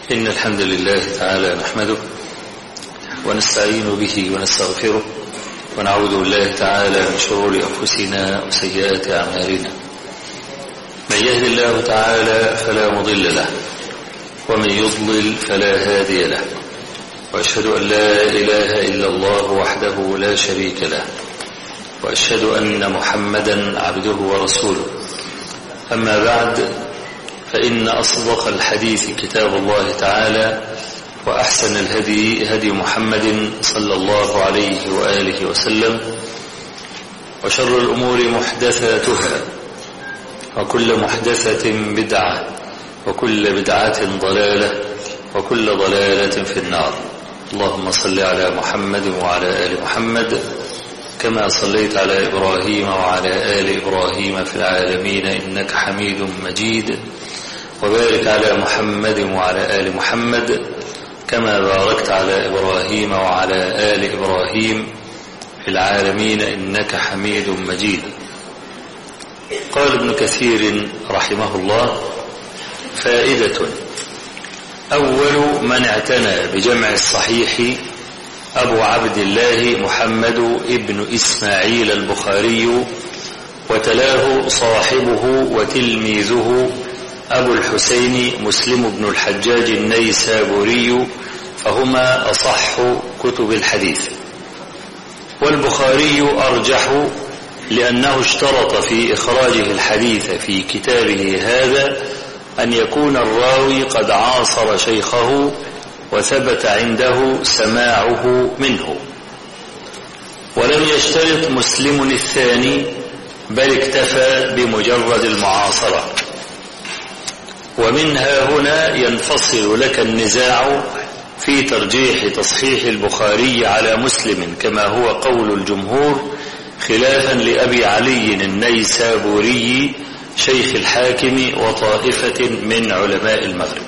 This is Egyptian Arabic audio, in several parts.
إن الحمد لله تعالى نحمده ونستعين به ونستغفره ونعوذ بالله تعالى من شرور أنفسنا وسيئات أعمالنا من يهد الله تعالى فلا مضل له ومن يضلل فلا هادي له وأشهد أن لا إله إلا الله وحده لا شريك له وأشهد أن محمدا عبده ورسوله أما بعد فإن أصدق الحديث كتاب الله تعالى وأحسن الهدي هدي محمد صلى الله عليه وآله وسلم وشر الأمور محدثاتها وكل محدثة بدعة وكل بدعة ضلالة وكل ضلالة في النار اللهم صل على محمد وعلى آل محمد كما صليت على إبراهيم وعلى آل إبراهيم في العالمين إنك حميد مجيد وبارك على محمد وعلى آل محمد كما باركت على إبراهيم وعلى آل إبراهيم في العالمين إنك حميد مجيد قال ابن كثير رحمه الله فائدة أول من اعتنى بجمع الصحيح أبو عبد الله محمد ابن إسماعيل البخاري وتلاه صاحبه وتلميذه أبو الحسين مسلم بن الحجاج النيسابوري فهما أصح كتب الحديث والبخاري أرجح لأنه اشترط في إخراجه الحديث في كتابه هذا أن يكون الراوي قد عاصر شيخه وثبت عنده سماعه منه ولم يشترط مسلم الثاني بل اكتفى بمجرد المعاصرة ومنها هنا ينفصل لك النزاع في ترجيح تصحيح البخاري على مسلم كما هو قول الجمهور خلافا لأبي علي النيسابوري شيخ الحاكم وطائفة من علماء المغرب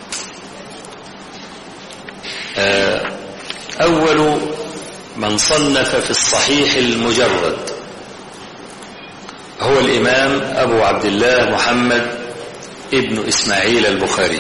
أول من صنف في الصحيح المجرد هو الإمام أبو عبد الله محمد ابن إسماعيل البخاري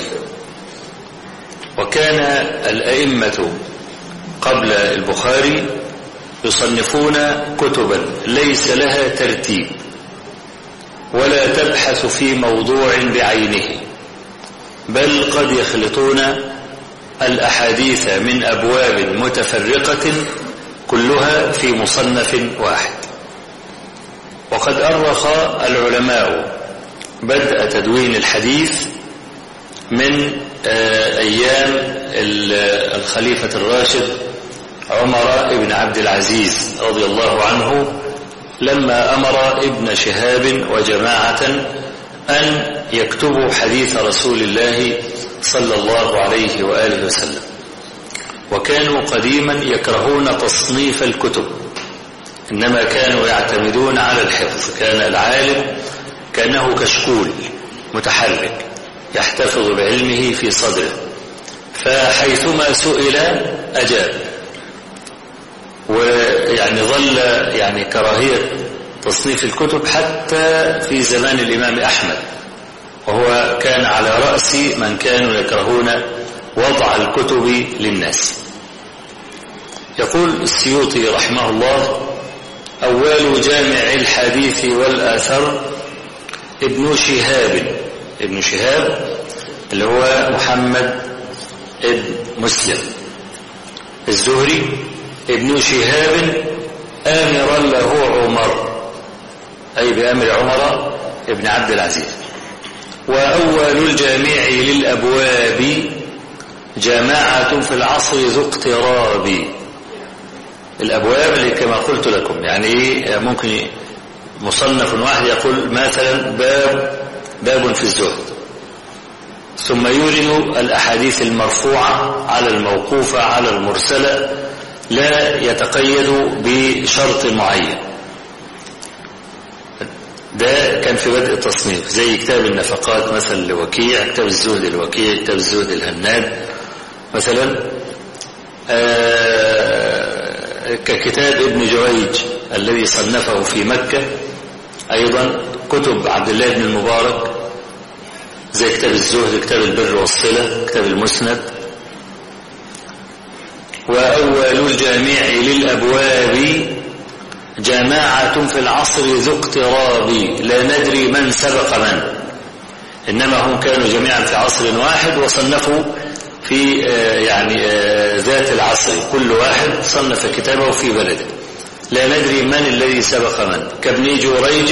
وكان الأئمة قبل البخاري يصنفون كتبا ليس لها ترتيب ولا تبحث في موضوع بعينه بل قد يخلطون الأحاديث من أبواب متفرقة كلها في مصنف واحد وقد أرخ العلماء بدء تدوين الحديث من أيام الخليفة الراشد عمر بن عبد العزيز رضي الله عنه لما أمر ابن شهاب وجماعة أن يكتبوا حديث رسول الله صلى الله عليه وآله وسلم وكانوا قديما يكرهون تصنيف الكتب إنما كانوا يعتمدون على الحفظ كان العالم كأنه كشكول متحرك يحتفظ بعلمه في صدره فحيثما سئل أجاب ويعني ظل يعني كراهية تصنيف الكتب حتى في زمان الإمام أحمد وهو كان على رأس من كانوا يكرهون وضع الكتب للناس يقول السيوطي رحمه الله أول جامع الحديث والآثر ابن شهاب ابن شهاب اللي هو محمد ابن مسلم الزهري ابن شهاب آمرا له عمر أي بأمر عمر ابن عبد العزيز وأول الجامع للأبواب جماعة في العصر ذو اقتراب الأبواب اللي كما قلت لكم يعني ممكن مصنف واحد يقول مثلا باب باب في الزهد ثم يورد الأحاديث المرفوعة على الموقوفة على المرسلة لا يتقيد بشرط معين ده كان في بدء التصنيف زي كتاب النفقات مثلا لوكيع كتاب الزهد الوكيع كتاب الزهد الهناد مثلا ككتاب ابن جريج الذي صنفه في مكة أيضا كتب عبد الله بن المبارك زي كتاب الزهد كتاب البر والصلة كتاب المسند وأول الجامع للأبواب جماعة في العصر ذو اقتراب لا ندري من سبق من إنما هم كانوا جميعا في عصر واحد وصنفوا في يعني ذات العصر كل واحد صنف كتابه في بلده لا ندري من الذي سبق من كابن جريج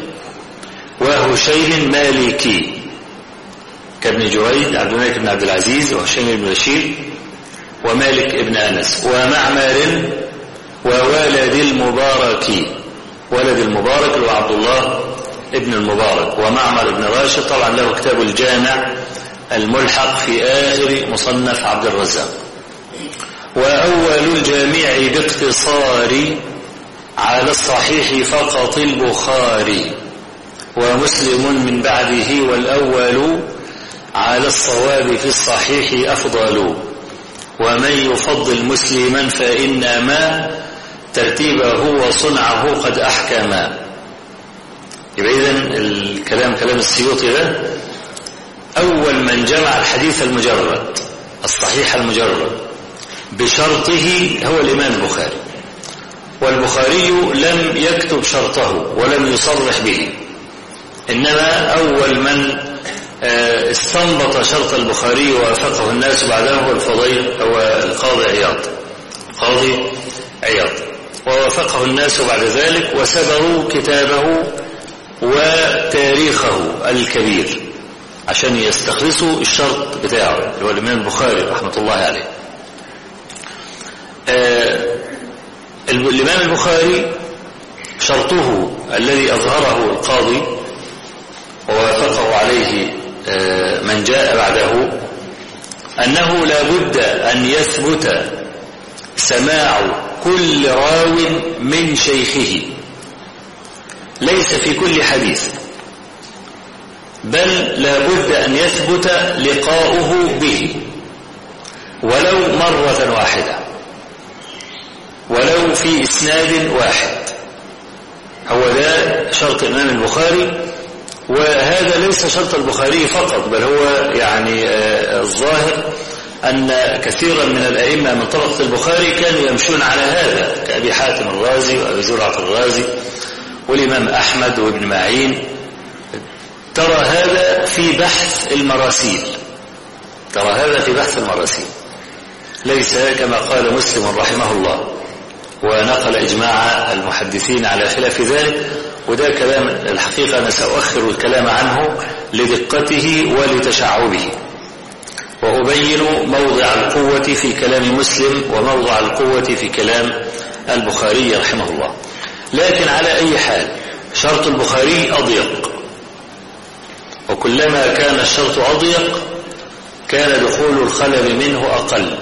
وهشيم مالكي كابن جريج عبد الملك بن عبد العزيز وهشيم بن بشير ومالك ابن أنس ومعمر وولد المبارك ولد المبارك هو عبد الله ابن المبارك ومعمر بن راشد طبعا له كتاب الجامع الملحق في آخر مصنف عبد الرزاق وأول الجامع باقتصار على الصحيح فقط البخاري ومسلم من بعده والأول على الصواب في الصحيح أفضل ومن يفضل مسلما فإنما ترتيبه وصنعه قد أحكما يبقى إذن الكلام كلام السيوطي ده أول من جمع الحديث المجرد الصحيح المجرد بشرطه هو الإمام البخاري والبخاري لم يكتب شرطه ولم يصرح به إنما أول من استنبط شرط البخاري ووافقه الناس بعده هو الفضيل هو القاضي عياض قاضي عياض ووافقه الناس بعد ذلك وسبروا كتابه وتاريخه الكبير عشان يستخلصوا الشرط بتاعه اللي هو الإمام البخاري رحمة الله عليه آه الإمام البخاري شرطه الذي أظهره القاضي ووافقه عليه آه من جاء بعده أنه لا بد أن يثبت سماع كل راو من شيخه ليس في كل حديث بل لا بد أن يثبت لقاؤه به ولو مرة واحدة ولو في إسناد واحد هو ده شرط الإمام البخاري وهذا ليس شرط البخاري فقط بل هو يعني آه الظاهر أن كثيرا من الأئمة من طبقة البخاري كانوا يمشون على هذا كأبي حاتم الرازي وأبي زرعة الرازي والإمام أحمد وابن معين ترى هذا في بحث المراسيل ترى هذا في بحث المراسيل ليس كما قال مسلم رحمه الله ونقل إجماع المحدثين على خلاف ذلك وده كلام الحقيقة أنا سأؤخر الكلام عنه لدقته ولتشعبه وأبين موضع القوة في كلام مسلم وموضع القوة في كلام البخاري رحمه الله لكن على أي حال شرط البخاري أضيق وكلما كان الشرط أضيق كان دخول الخلل منه أقل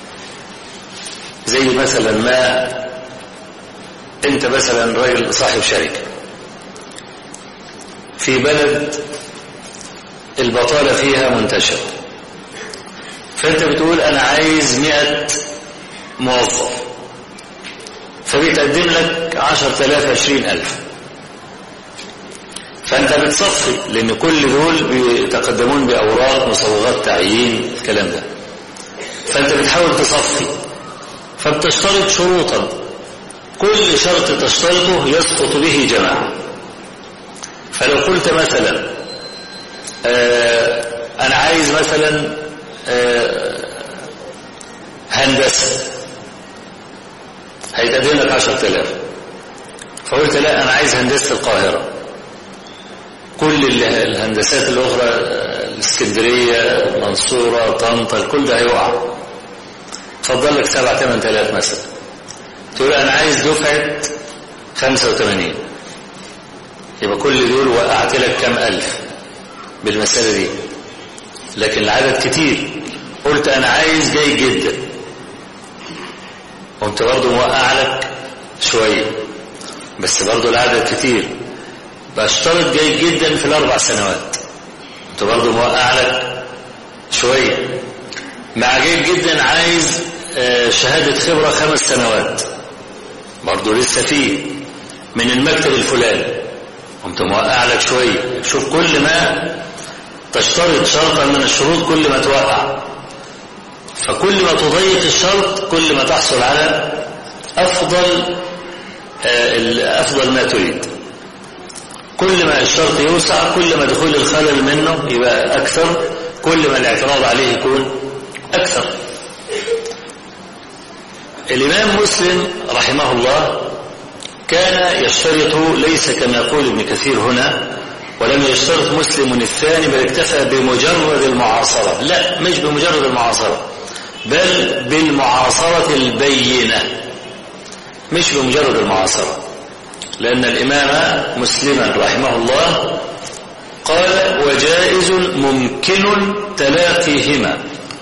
زي مثلا ما انت مثلا راجل صاحب شركة في بلد البطالة فيها منتشرة فانت بتقول انا عايز مئة موظف فبيتقدم لك عشر تلاف عشرين ألف فأنت بتصفي لأن كل دول بيتقدمون بأوراق مصوغات تعيين الكلام ده فأنت بتحاول تصفي فبتشترط شروطا كل شرط تشترطه يسقط به جماعة فلو قلت مثلا آه أنا عايز مثلا آه هندسة هيتقدم لك 10000 فقلت لا أنا عايز هندسة القاهرة كل الهندسات الأخرى الاسكندرية المنصورة طنطا الكل ده هيقع تفضل لك 7 8000 مثلا تقول أنا عايز دفعة 85 يبقى كل دول وقعت لك كام ألف بالمسألة دي لكن العدد كتير قلت أنا عايز جيد جدا وانت برضه موقع لك شوية بس برضه العدد كتير بشترط جيد جدا في الأربع سنوات انت برضه موقع لك شوية مع جيد جدا عايز شهادة خبرة خمس سنوات برضه لسه فيه من المكتب الفلاني قمت موقع لك شوية شوف كل ما تشترط شرطا من الشروط كل ما توقع فكل ما تضيق الشرط كل ما تحصل على أفضل أفضل ما تريد كل ما الشرط يوسع كل ما دخول الخلل منه يبقى أكثر كل ما الاعتراض عليه يكون أكثر الإمام مسلم رحمه الله كان يشترط ليس كما يقول ابن كثير هنا ولم يشترط مسلم الثاني بل اكتفى بمجرد المعاصرة لا مش بمجرد المعاصرة بل بالمعاصرة البينة مش بمجرد المعاصرة لأن الإمام مسلما رحمه الله قال وجائز ممكن تلاقيهما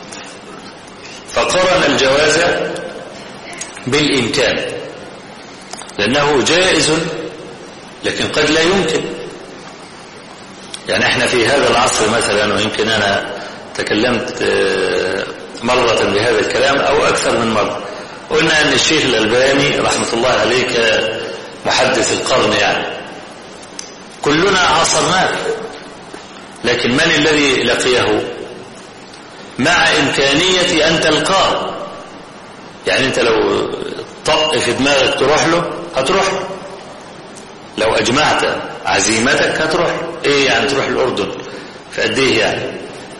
فقرن الجواز بالإمكان لأنه جائز لكن قد لا يمكن يعني احنا في هذا العصر مثلا ويمكن أنا تكلمت مرة بهذا الكلام أو أكثر من مرة قلنا أن الشيخ الألباني رحمة الله عليه محدث القرن يعني كلنا عاصرناه لكن من الذي لقيه مع إمكانية أن تلقاه يعني أنت لو طق في دماغك تروح له هتروح له لو أجمعت عزيمتك هتروح إيه يعني تروح الأردن في قد إيه يعني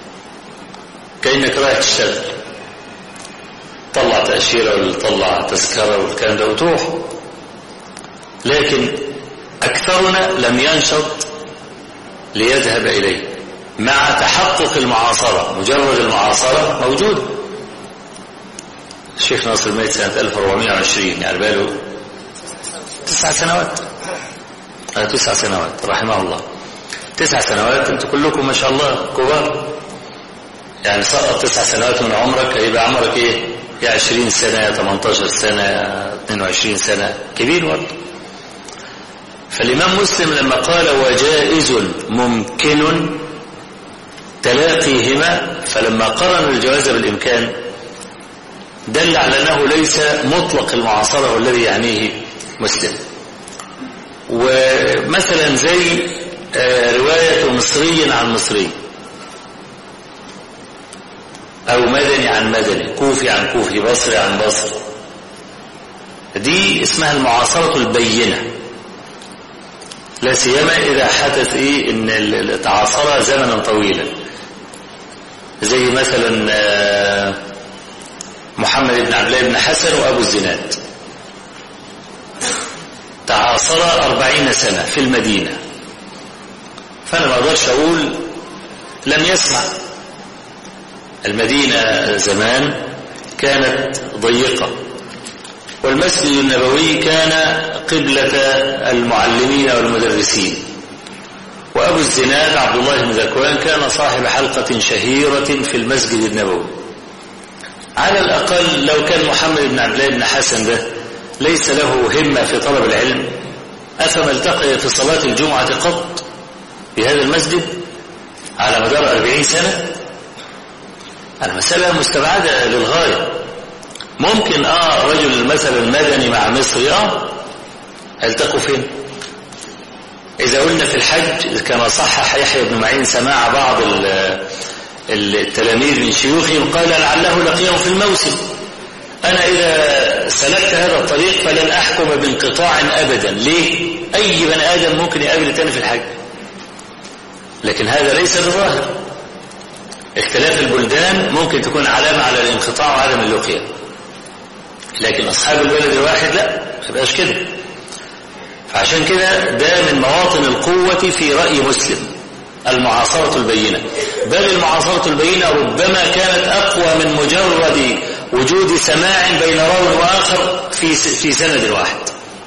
كأنك رايح تشتغل طلع تأشيرة ولا طلع تذكرة والكلام ده وتروح لكن أكثرنا لم ينشط ليذهب إليه مع تحقق المعاصرة مجرد المعاصرة موجود الشيخ ناصر ميت سنة 1420 يعني باله تسع سنوات آه تسع سنوات رحمه الله تسع سنوات انتوا كلكم ما شاء الله كبار يعني سقط تسع سنوات من عمرك هيبقى عمرك ايه يا 20 سنة يا 18 سنة يا 22 سنة كبير برضه فالإمام مسلم لما قال وجائز ممكن تلاقيهما فلما قرن الجواز بالإمكان دل على أنه ليس مطلق المعاصرة والذي يعنيه مسلم ومثلا زي رواية مصري عن مصري أو مدني عن مدني كوفي عن كوفي بصري عن بصري دي اسمها المعاصرة البينة لا سيما إذا حدث إيه إن تعاصر زمنا طويلا زي مثلا محمد بن عبد الله بن حسن وأبو الزناد تعاصر أربعين سنة في المدينة فأنا ما أقدرش أقول لم يسمع المدينة زمان كانت ضيقة والمسجد النبوي كان قبلة المعلمين والمدرسين وأبو الزناد عبد الله بن ذكوان كان صاحب حلقة شهيرة في المسجد النبوي على الأقل لو كان محمد بن عبد الله بن حسن ده ليس له همة في طلب العلم أفما التقي في صلاة الجمعة قط في هذا المسجد على مدار أربعين سنة المسألة مستبعدة للغاية ممكن اه رجل مثلا مدني مع مصري اه التقوا فين اذا قلنا في الحج كما صحح يحيى بن معين سماع بعض التلاميذ من شيوخهم قال لعله لقيهم في الموسم انا اذا سلكت هذا الطريق فلن احكم بانقطاع ابدا ليه اي بني ادم ممكن يقابل تاني في الحج لكن هذا ليس بظاهر اختلاف البلدان ممكن تكون علامة على الانقطاع وعدم اللقيا لكن أصحاب البلد الواحد لا ما يبقاش كده فعشان كده ده من مواطن القوة في رأي مسلم المعاصرة البينة بل المعاصرة البينة ربما كانت أقوى من مجرد وجود سماع بين راو وآخر في في سند واحد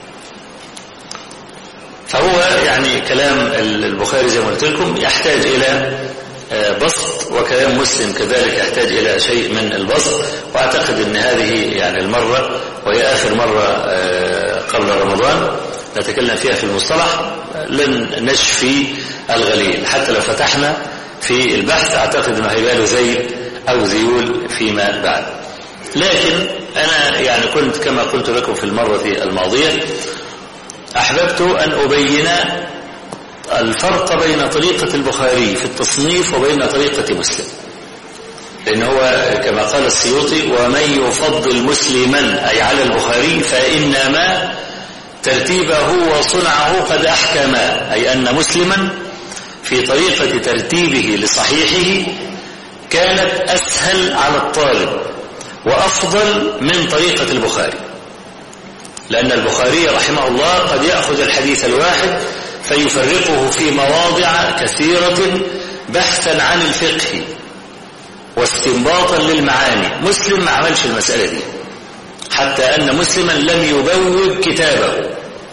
فهو يعني كلام البخاري زي ما قلت لكم يحتاج إلى بسط وكلام مسلم كذلك يحتاج إلى شيء من البسط وأعتقد أن هذه يعني المرة وهي آخر مرة قبل رمضان نتكلم فيها في المصطلح لن نشفي الغليل حتى لو فتحنا في البحث أعتقد أنه هيبقى له زي أو زيول فيما بعد لكن أنا يعني كنت كما قلت لكم في المرة الماضية أحببت أن أبين الفرق بين طريقة البخاري في التصنيف وبين طريقة مسلم لأن هو كما قال السيوطي ومن يفضل مسلما أي على البخاري فإنما ترتيبه وصنعه قد أحكم أي أن مسلما في طريقة ترتيبه لصحيحه كانت أسهل على الطالب وأفضل من طريقة البخاري لأن البخاري رحمه الله قد يأخذ الحديث الواحد فيفرقه في مواضع كثيرة بحثا عن الفقه واستنباطا للمعاني مسلم ما عملش المسألة دي حتى أن مسلما لم يبوب كتابه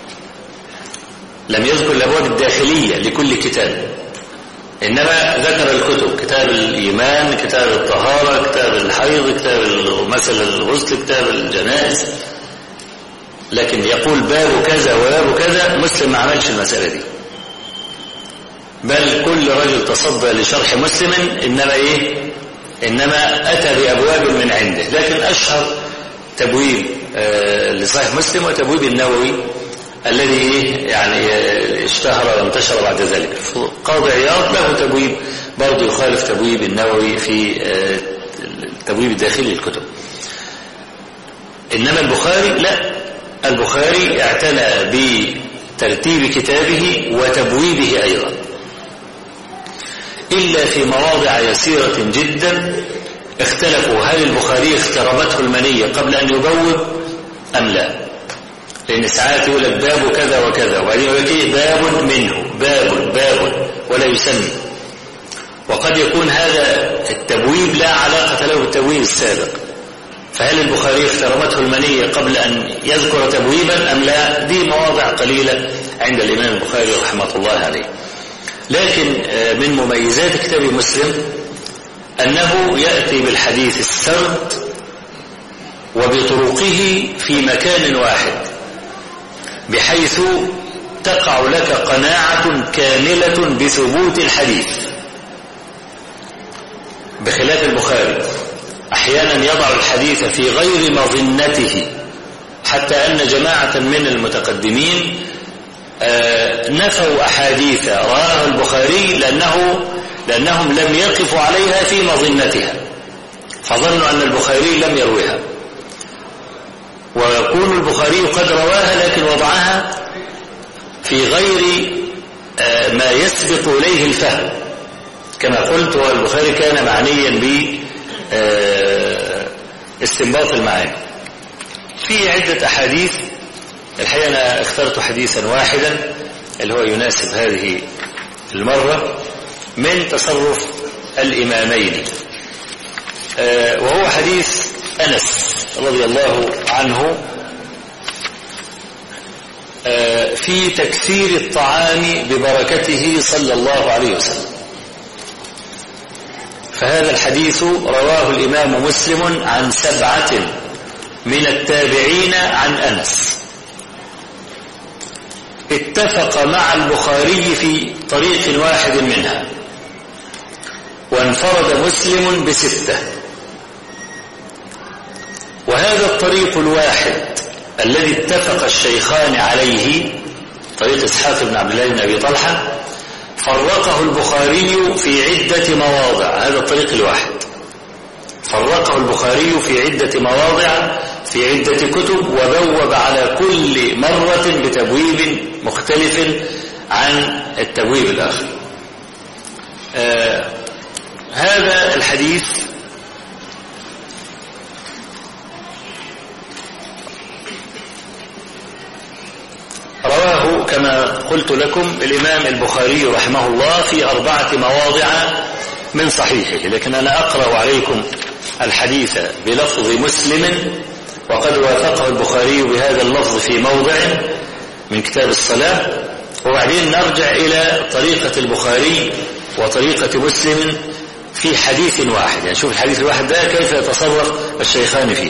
لم يذكر الأبواب الداخلية لكل كتاب إنما ذكر الكتب كتاب الإيمان كتاب الطهارة كتاب الحيض كتاب مثل الغسل كتاب الجنائز لكن يقول باب كذا وباب كذا مسلم ما عملش المسألة دي بل كل رجل تصدى لشرح مسلم إنما إيه إنما أتى بأبواب من عنده لكن أشهر تبويب آه لصحيح مسلم وتبويب النووي الذي إيه يعني اشتهر وانتشر بعد ذلك قاضي عياض له تبويب برضه يخالف تبويب النووي في آه التبويب الداخلي للكتب إنما البخاري لا البخاري اعتنى بترتيب كتابه وتبويبه أيضا إلا في مواضع يسيرة جدا اختلفوا هل البخاري اختربته المنية قبل أن يبوب أم لا لأن ساعات يقول لك باب كذا وكذا وبعدين يقول لك إيه باب منه باب باب ولا يسمي وقد يكون هذا التبويب لا علاقة له بالتبويب السابق فهل البخاري اخترمته المنية قبل أن يذكر تبويبا أم لا دي مواضع قليلة عند الإمام البخاري رحمة الله عليه لكن من مميزات كتاب مسلم أنه يأتي بالحديث السرد وبطرقه في مكان واحد بحيث تقع لك قناعة كاملة بثبوت الحديث بخلاف البخاري أحيانا يضع الحديث في غير مظنته حتى أن جماعة من المتقدمين نفوا أحاديث رآها البخاري لأنه لأنهم لم يقفوا عليها في مظنتها فظنوا أن البخاري لم يرويها ويكون البخاري قد رواها لكن وضعها في غير ما يسبق إليه الفهم كما قلت والبخاري كان معنيا ب استنباط المعاني في عدة أحاديث الحقيقة أنا اخترت حديثا واحدا اللي هو يناسب هذه المرة من تصرف الإمامين وهو حديث أنس رضي الله عنه في تكثير الطعام ببركته صلى الله عليه وسلم فهذا الحديث رواه الإمام مسلم عن سبعة من التابعين عن أنس اتفق مع البخاري في طريق واحد منها وانفرد مسلم بستة وهذا الطريق الواحد الذي اتفق الشيخان عليه طريق إسحاق بن عبد الله بن أبي طلحة فرقه البخاري في عدة مواضع هذا الطريق الواحد فرقه البخاري في عدة مواضع في عدة كتب وبوب على كل مرة بتبويب مختلف عن التبويب الآخر آه هذا الحديث رواه كما قلت لكم الإمام البخاري رحمه الله في أربعة مواضع من صحيحه لكن أنا أقرأ عليكم الحديث بلفظ مسلم وقد وافقه البخاري بهذا اللفظ في موضع من كتاب الصلاة وبعدين نرجع إلى طريقة البخاري وطريقة مسلم في حديث واحد يعني شوف الحديث الواحد ده كيف يتصرف الشيخان فيه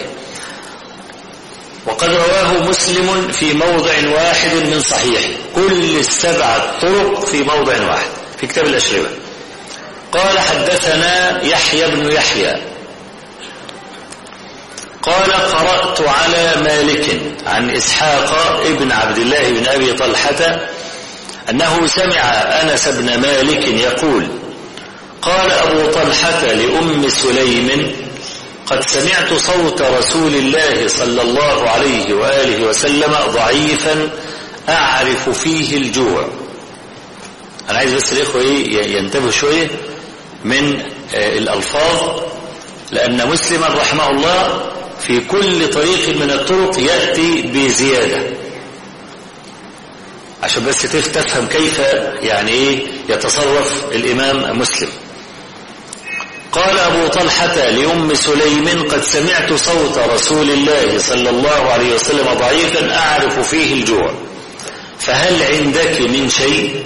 وقد رواه مسلم في موضع واحد من صحيح كل السبعة طرق في موضع واحد في كتاب الأشربة قال حدثنا يحيى بن يحيى قال قرأت على مالك عن إسحاق ابن عبد الله بن أبي طلحة أنه سمع أنس بن مالك يقول قال أبو طلحة لأم سليم قد سمعت صوت رسول الله صلى الله عليه وآله وسلم ضعيفا أعرف فيه الجوع أنا عايز بس الإخوة ينتبهوا شوية من الألفاظ لأن مسلما رحمه الله في كل طريق من الطرق يأتي بزيادة عشان بس تفهم كيف يعني ايه يتصرف الإمام مسلم قال أبو طلحة لأم سليم قد سمعت صوت رسول الله صلى الله عليه وسلم ضعيفا أعرف فيه الجوع فهل عندك من شيء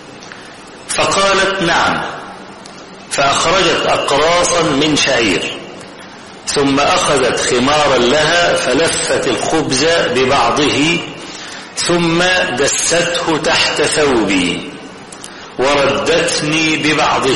فقالت نعم فأخرجت أقراصا من شعير ثم أخذت خمارا لها فلفت الخبز ببعضه ثم دسته تحت ثوبي وردتني ببعضه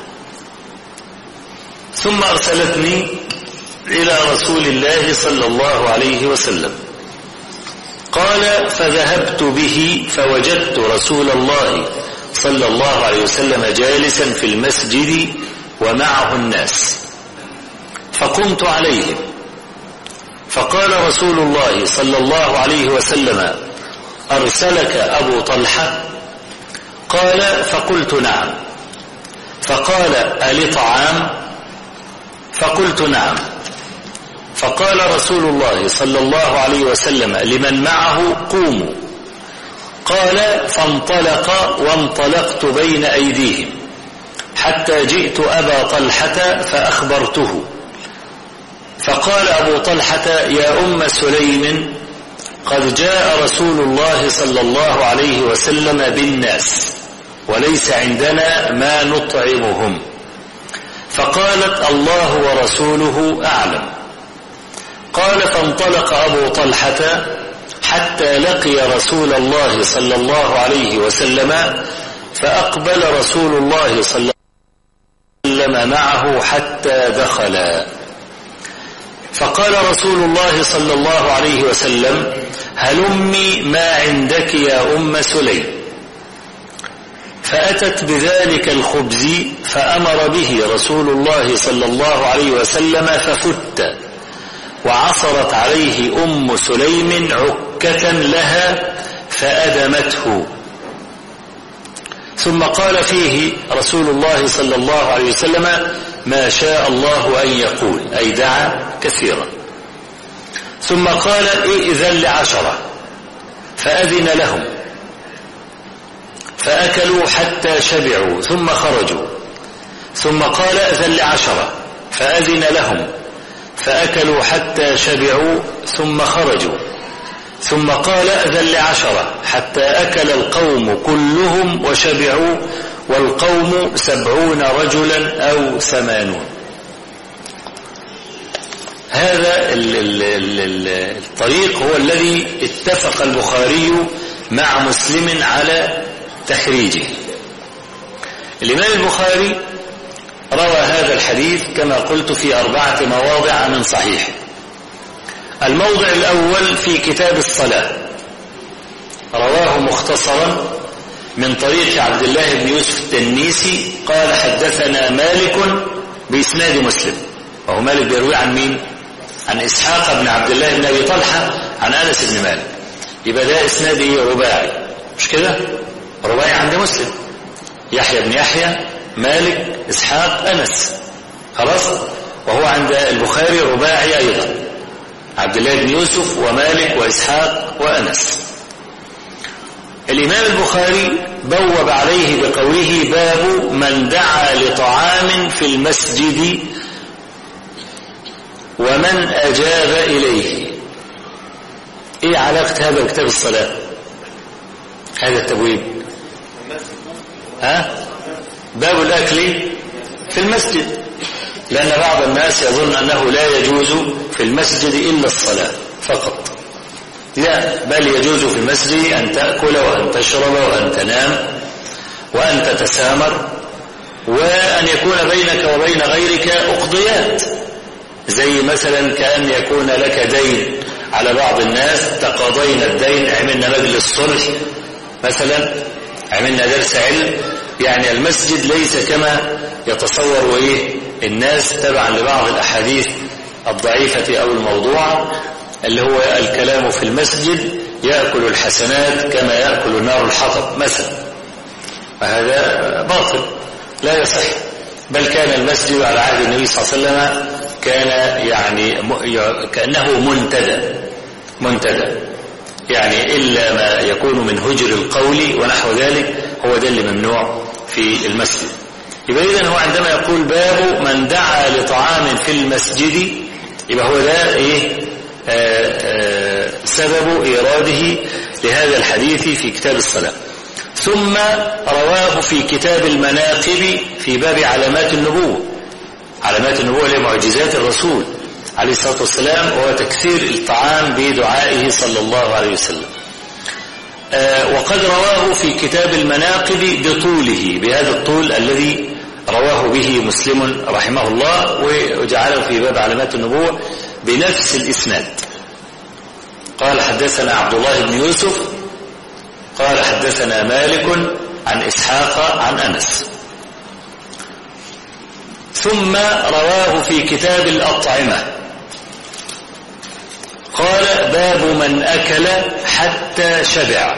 ثم أرسلتني إلى رسول الله صلى الله عليه وسلم قال فذهبت به فوجدت رسول الله صلى الله عليه وسلم جالسا في المسجد ومعه الناس فقمت عليهم فقال رسول الله صلى الله عليه وسلم أرسلك أبو طلحة قال فقلت نعم فقال ألي طعام فقلت نعم فقال رسول الله صلى الله عليه وسلم لمن معه قوموا قال فانطلق وانطلقت بين أيديهم حتى جئت أبا طلحة فأخبرته فقال أبو طلحة يا أم سليم قد جاء رسول الله صلى الله عليه وسلم بالناس وليس عندنا ما نطعمهم فقالت الله ورسوله أعلم قال فانطلق أبو طلحة حتى لقي رسول الله صلى الله عليه وسلم فأقبل رسول الله صلى الله عليه وسلم معه حتى دخلا فقال رسول الله صلى الله عليه وسلم هلمي ما عندك يا أم سليم فأتت بذلك الخبز فأمر به رسول الله صلى الله عليه وسلم ففت وعصرت عليه أم سليم عكة لها فأدمته ثم قال فيه رسول الله صلى الله عليه وسلم ما شاء الله أن يقول أي دعا كثيرا ثم قال ائذن لعشرة فأذن لهم فأكلوا حتى شبعوا ثم خرجوا ثم قال أذن لعشرة فأذن لهم فأكلوا حتى شبعوا ثم خرجوا ثم قال أذن لعشرة حتى أكل القوم كلهم وشبعوا والقوم سبعون رجلا أو ثمانون هذا الطريق هو الذي اتفق البخاري مع مسلم على تخريجه الإمام البخاري روى هذا الحديث كما قلت في أربعة مواضع من صحيح الموضع الأول في كتاب الصلاة رواه مختصرا من طريق عبد الله بن يوسف التنيسي قال حدثنا مالك بإسناد مسلم وهو مالك بيروي عن مين عن إسحاق بن عبد الله بن أبي طلحة عن أنس بن مالك يبقى ده إسناد إيه رباعي مش كده رباعي عند مسلم يحيى بن يحيى مالك إسحاق أنس خلاص وهو عند البخاري رباعي أيضا عبد الله بن يوسف ومالك وإسحاق وأنس الإمام البخاري بوب عليه بقوله باب من دعا لطعام في المسجد ومن أجاب إليه إيه علاقة هذا بكتاب الصلاة هذا التبويب ها باب الأكل في المسجد لأن بعض الناس يظن أنه لا يجوز في المسجد إلا الصلاة فقط لا بل يجوز في المسجد أن تأكل وأن تشرب وأن تنام وأن تتسامر وأن يكون بينك وبين غيرك أقضيات زي مثلا كأن يكون لك دين على بعض الناس تقاضينا الدين عملنا مجلس صلح مثلا عملنا درس علم يعني المسجد ليس كما يتصور ايه الناس تبعا لبعض الاحاديث الضعيفة او الموضوعة اللي هو الكلام في المسجد يأكل الحسنات كما يأكل النار الحطب مثلا فهذا باطل لا يصح بل كان المسجد على عهد النبي صلى الله عليه وسلم كان يعني كأنه منتدى منتدى يعني إلا ما يكون من هجر القول ونحو ذلك هو ده اللي ممنوع في المسجد يبقى إذن هو عندما يقول باب من دعا لطعام في المسجد يبقى هو ده إيه آآ آآ سبب إيراده لهذا الحديث في كتاب الصلاة ثم رواه في كتاب المناقب في باب علامات النبوة علامات النبوة لمعجزات الرسول عليه الصلاة والسلام وهو تكثير الطعام بدعائه صلى الله عليه وسلم آه وقد رواه في كتاب المناقب بطوله بهذا الطول الذي رواه به مسلم رحمه الله وجعله في باب علامات النبوة بنفس الإسناد قال حدثنا عبد الله بن يوسف قال حدثنا مالك عن إسحاق عن أنس ثم رواه في كتاب الأطعمة قال باب من أكل حتى شبع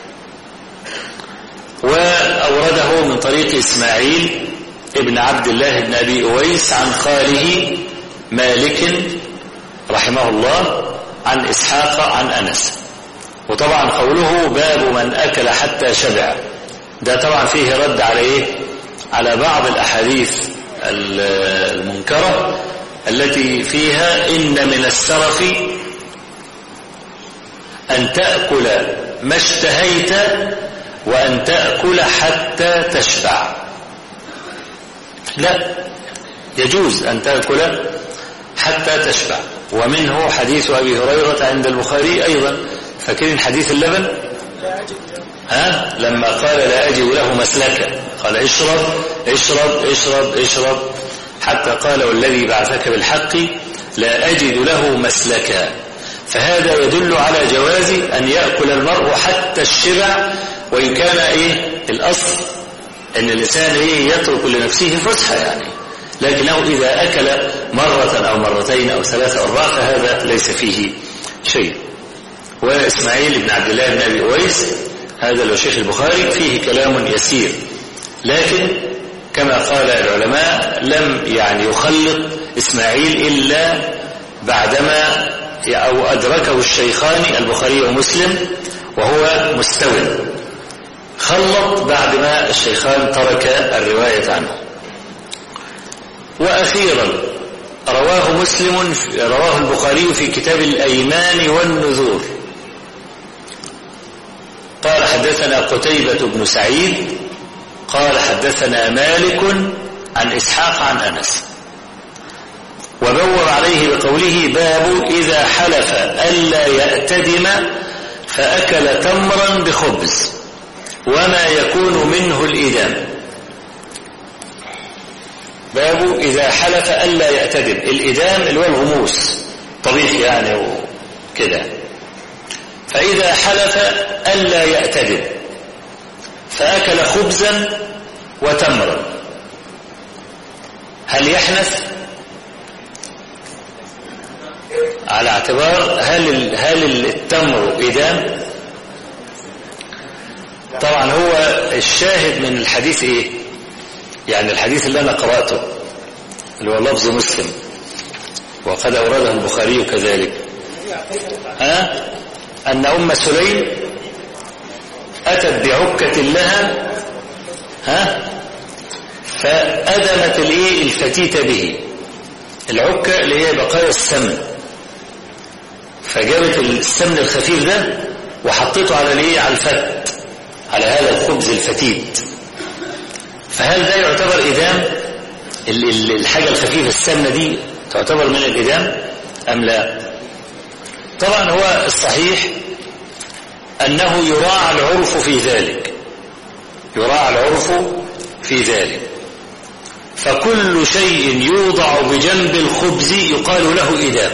وأورده من طريق إسماعيل ابن عبد الله بن أبي أويس عن خاله مالك رحمه الله عن إسحاق عن أنس وطبعا قوله باب من أكل حتى شبع ده طبعا فيه رد على إيه على بعض الأحاديث المنكرة التي فيها إن من السرف أن تأكل ما اشتهيت وأن تأكل حتى تشبع لا يجوز أن تأكل حتى تشبع ومنه حديث أبي هريرة عند البخاري أيضا فاكرين حديث اللبن ها لما قال لا أجد له مسلكا قال اشرب اشرب اشرب اشرب حتى قال والذي بعثك بالحق لا أجد له مسلكا فهذا يدل على جواز أن يأكل المرء حتى الشبع وإن كان إيه الأصل أن الإنسان إيه يترك لنفسه فسحة يعني لكنه إذا أكل مرة أو مرتين أو ثلاثة أو أربعة فهذا ليس فيه شيء وإسماعيل بن عبد الله بن أبي أويس هذا لو شيخ البخاري فيه كلام يسير لكن كما قال العلماء لم يعني يخلط إسماعيل إلا بعدما أو أدركه الشيخان البخاري ومسلم وهو مستوى خلط بعدما الشيخان ترك الرواية عنه وأخيرا رواه مسلم رواه البخاري في كتاب الأيمان والنذور قال حدثنا قتيبة بن سعيد قال حدثنا مالك عن إسحاق عن أنس وبوب عليه بقوله باب إذا حلف ألا يأتدم فأكل تمرا بخبز وما يكون منه الإدام باب إذا حلف ألا يأتدم الإدام اللي هو الغموس طبيخ يعني وكده فإذا حلف ألا يأتدم فأكل خبزا وتمرا هل يحنث على اعتبار هل هل التمر إدام طبعا هو الشاهد من الحديث ايه يعني الحديث اللي انا قرأته اللي هو لفظ مسلم وقد أورده البخاري كذلك ها أن أم سليم أتت بعكة لها ها فأدمت الايه الفتيت به العكة اللي هي بقايا السمن فجابت السمن الخفيف ده وحطيته على الايه على الفت على هذا الخبز الفتيت فهل ده يعتبر إدام الحاجة الخفيفة السمنة دي تعتبر من الإدام أم لا طبعا هو الصحيح أنه يراعى العرف في ذلك يراعى العرف في ذلك فكل شيء يوضع بجنب الخبز يقال له إدام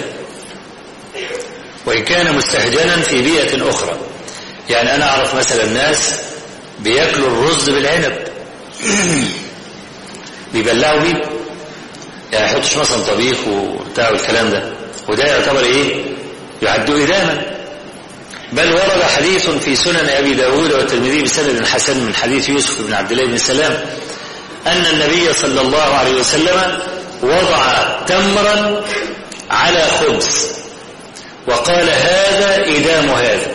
وإن كان مستهجنا في بيئة أخرى يعني أنا أعرف مثلا ناس بياكلوا الرز بالعنب بيبلعوا بيه يعني يحطش مثلا طبيخ وبتاع والكلام ده وده يعتبر ايه يعد إداما بل ورد حديث في سنن أبي داود والترمذي بسند حسن من حديث يوسف بن عبد الله بن سلام أن النبي صلى الله عليه وسلم وضع تمرا على خبز وقال هذا إدام هذا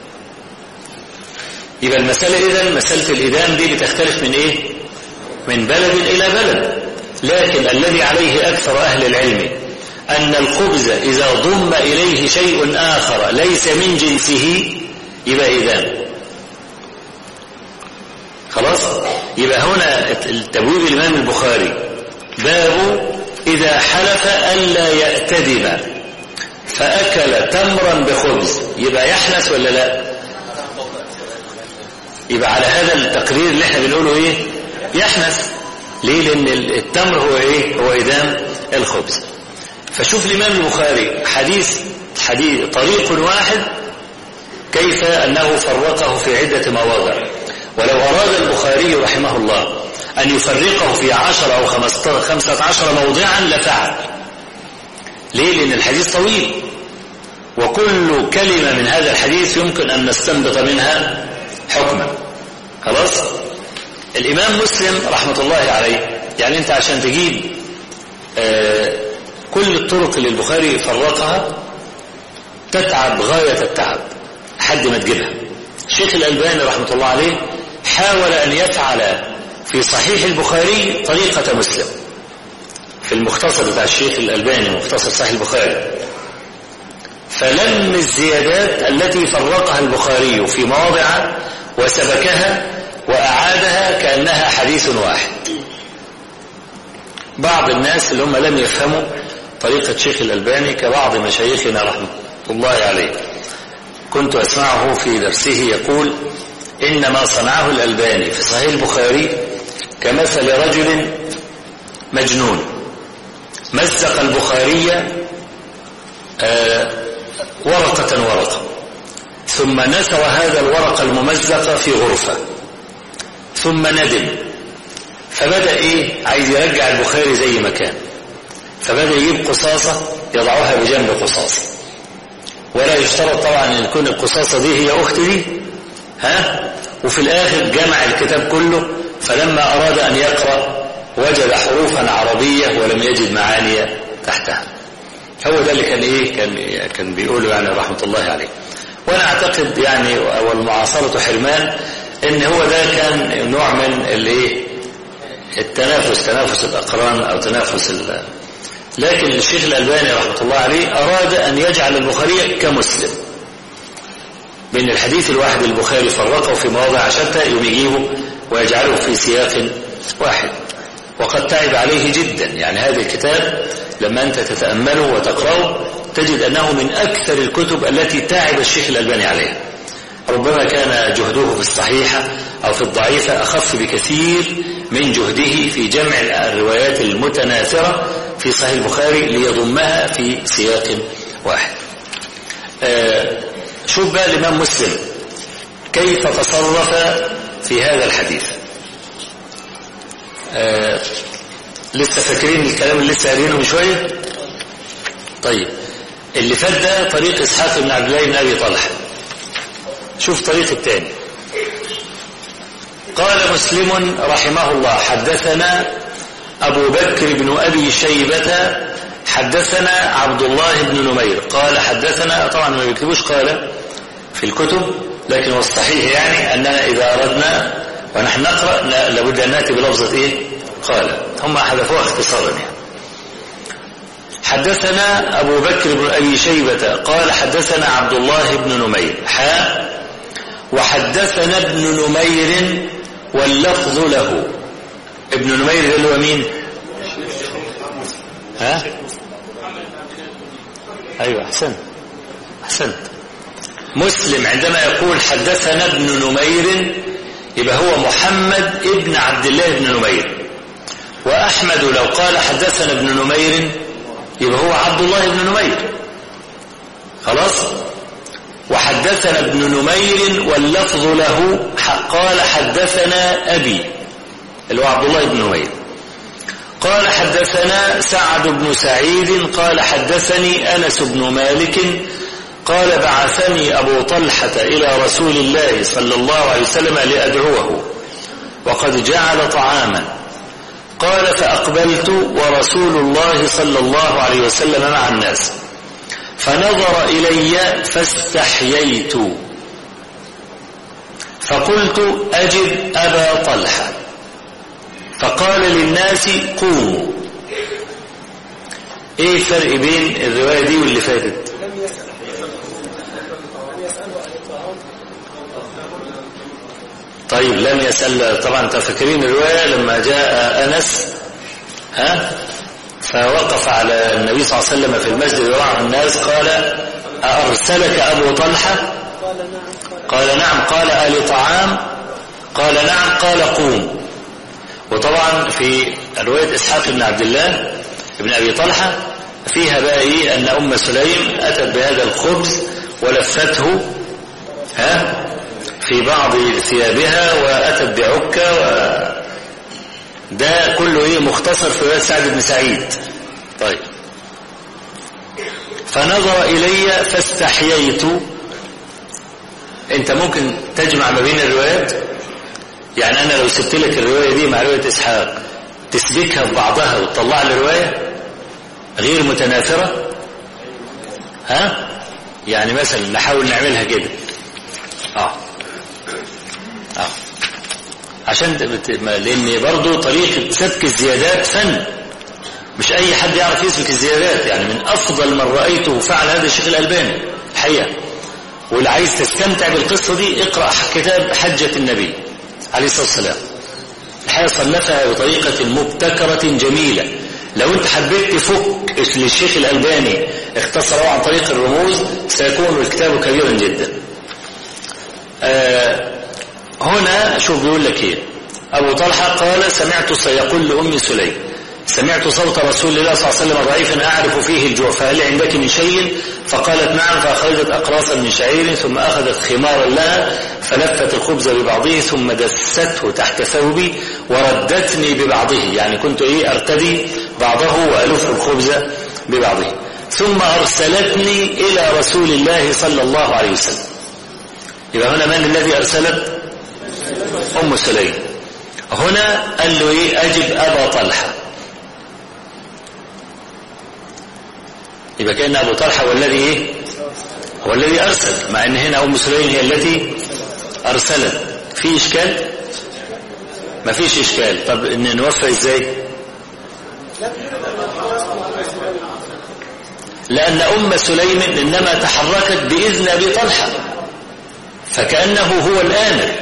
يبقى المسألة إذا مسألة الإدام دي بتختلف من إيه من بلد إلى بلد لكن الذي عليه أكثر أهل العلم أن الخبز إذا ضم إليه شيء آخر ليس من جنسه يبقى إذان خلاص يبقى هنا التبويب الإمام البخاري باب إذا حلف ألا يأتدم فأكل تمرا بخبز يبقى يحنث ولا لا يبقى على هذا التقرير اللي احنا بنقوله ايه يحنث ليه لان التمر هو ايه هو إدام الخبز فشوف الإمام البخاري حديث حديث طريق واحد كيف أنه فرقه في عدة مواضع ولو أراد البخاري رحمه الله أن يفرقه في عشر أو خمسة عشر موضعا لفعل ليه؟ لأن الحديث طويل وكل كلمة من هذا الحديث يمكن أن نستنبط منها حكما خلاص الإمام مسلم رحمة الله عليه يعني أنت عشان تجيب آه كل الطرق اللي البخاري فرقها تتعب غاية التعب حد ما تجيبها الشيخ الألباني رحمة الله عليه حاول أن يفعل في صحيح البخاري طريقة مسلم في المختصر بتاع الشيخ الألباني مختصر صحيح البخاري فلم الزيادات التي فرقها البخاري في مواضع وسبكها وأعادها كأنها حديث واحد بعض الناس اللي هم لم يفهموا طريقة شيخ الألباني كبعض مشايخنا رحمة الله عليه كنت أسمعه في درسه يقول إن ما صنعه الألباني في صحيح البخاري كمثل رجل مجنون مزق البخاري آه ورقة ورقة ثم نثر هذا الورق الممزق في غرفة ثم ندم فبدأ إيه عايز يرجع البخاري زي ما كان فبدأ يجيب قصاصة يضعها بجنب قصاصة ولا يشترط طبعا ان تكون القصاصة دي هي أخت دي ها وفي الآخر جمع الكتاب كله فلما أراد أن يقرأ وجد حروفا عربية ولم يجد معاني تحتها هو ده اللي كان إيه كان, كان بيقوله يعني رحمة الله عليه وأنا أعتقد يعني والمعاصرة حرمان إن هو ده كان نوع من الايه التنافس تنافس الأقران أو تنافس لكن الشيخ الألباني رحمة الله عليه أراد أن يجعل البخاري كمسلم بين الحديث الواحد البخاري فرقه في مواضع شتى يوم يجيبه ويجعله في سياق واحد وقد تعب عليه جدا يعني هذا الكتاب لما أنت تتأمله وتقرأه تجد أنه من أكثر الكتب التي تعب الشيخ الألباني عليها ربما كان جهده في الصحيحة أو في الضعيفة أخف بكثير من جهده في جمع الروايات المتناثرة في صحيح البخاري ليضمها في سياق واحد آه شوف بقى الإمام مسلم كيف تصرف في هذا الحديث آه لسه فاكرين الكلام اللي لسه قارينه من شوية طيب اللي فات ده طريق إسحاق بن عبد الله بن أبي طلحة شوف طريق الثاني قال مسلم رحمه الله حدثنا أبو بكر بن أبي شيبة حدثنا عبد الله بن نمير قال حدثنا طبعا ما بيكتبوش قال في الكتب لكن الصحيح يعني أننا إذا أردنا ونحن نقرأ لابد أن نأتي بلفظة إيه قال هم حذفوها اختصارا يعني حدثنا أبو بكر بن أبي شيبة قال حدثنا عبد الله بن نمير حاء وحدثنا ابن نمير واللفظ له ابن نمير ده اللي هو مين ها ايوه احسنت احسنت مسلم عندما يقول حدثنا ابن نمير يبقى هو محمد ابن عبد الله بن نمير واحمد لو قال حدثنا ابن نمير يبقى هو عبد الله بن نمير خلاص وحدثنا ابن نمير واللفظ له قال حدثنا أبي اللي هو عبد الله بن نمير قال حدثنا سعد بن سعيد قال حدثني أنس بن مالك قال بعثني أبو طلحة إلى رسول الله صلى الله عليه وسلم لأدعوه وقد جعل طعاما قال فأقبلت ورسول الله صلى الله عليه وسلم مع الناس فنظر إلي فاستحييت فقلت أجب أبا طلحة فقال للناس قوموا ايه الفرق بين الرواية دي واللي فاتت طيب لم يسأل طبعا تفكرين الرواية لما جاء أنس ها فوقف على النبي صلى الله عليه وسلم في المسجد وراء الناس قال أرسلك أبو طلحة قال نعم قال آل طعام قال نعم قال قوم وطبعا في رواية إسحاق بن عبد الله بن أبي طلحة فيها بقى إيه أن أم سليم أتت بهذا الخبز ولفته ها في بعض ثيابها وأتت بعكة و ده كله إيه مختصر في رواية سعد بن سعيد طيب فنظر إلي فاستحييت انت ممكن تجمع ما بين الروايات يعني انا لو سبت لك الرواية دي مع رواية اسحاق تسبكها في بعضها وتطلع لي رواية غير متناثرة ها يعني مثلا نحاول نعملها كده اه اه عشان لان برضو طريقة سبك الزيادات فن مش اي حد يعرف يسبك الزيادات يعني من افضل من رأيته فعل هذا الشيخ الالباني الحقيقة واللي عايز تستمتع بالقصة دي اقرأ كتاب حجة النبي عليه الصلاة والسلام الحقيقة صنفها بطريقة مبتكرة جميلة لو انت حبيت تفك للشيخ الألباني اختصره عن طريق الرموز سيكون الكتاب كبيرا جدا آه هنا شوف بيقول لك ايه أبو طلحة قال سمعت سيقول لأم سليم سمعت صوت رسول الله صلى الله عليه وسلم ضعيفا أعرف فيه الجوع فهل عندك من شيء فقالت نعم فأخرجت أقراصا من شعير ثم أخذت خمارا لها فلفت الخبز ببعضه ثم دسته تحت ثوبي وردتني ببعضه يعني كنت إيه أرتدي بعضه وألف الخبز ببعضه ثم أرسلتني إلى رسول الله صلى الله عليه وسلم يبقى هنا من الذي أرسلت أم سليم هنا قال له إيه أجب أبا طلحة يبقى كأن أبو طلحة هو الذي إيه هو الذي أرسل مع أن هنا أم سليم هي التي أرسلت في إشكال ما فيش إشكال طب إن نوفى إزاي لأن أم سليم إنما تحركت بإذن أبي طلحة فكأنه هو الآمر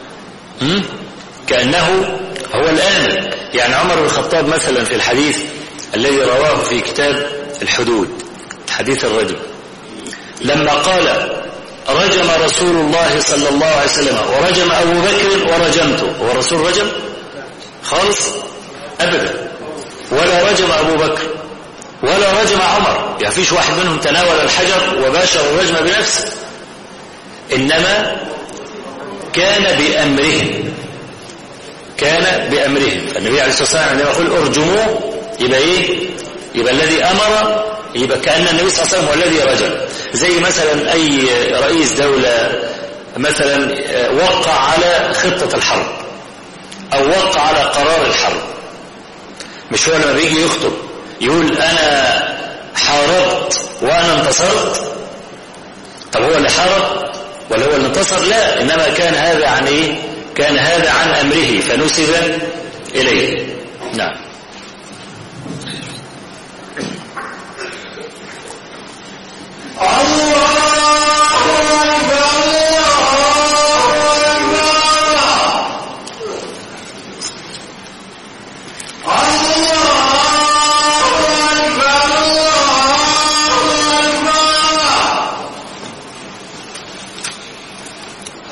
كأنه هو الآمر يعني عمر بن الخطاب مثلا في الحديث الذي رواه في كتاب الحدود حديث الرجم لما قال رجم رسول الله صلى الله عليه وسلم ورجم أبو بكر ورجمته هو الرسول رجم خالص أبدا ولا رجم أبو بكر ولا رجم عمر يعني فيش واحد منهم تناول الحجر وباشر الرجم بنفسه إنما كان بأمرهم كان بأمرهم النبي عليه الصلاة والسلام عندما يقول ارجموه يبقى ايه يبقى الذي أمر يبقى كأن النبي صلى الله عليه وسلم هو الذي رجم زي مثلا أي رئيس دولة مثلا وقع على خطة الحرب أو وقع على قرار الحرب مش هو لما بيجي يخطب يقول أنا حاربت وأنا انتصرت طب هو اللي حارب ولا هو اللي انتصر لا إنما كان هذا عن إيه كان هذا عن أمره فنسب إليه نعم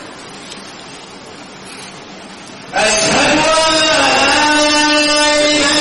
أشهد أن لا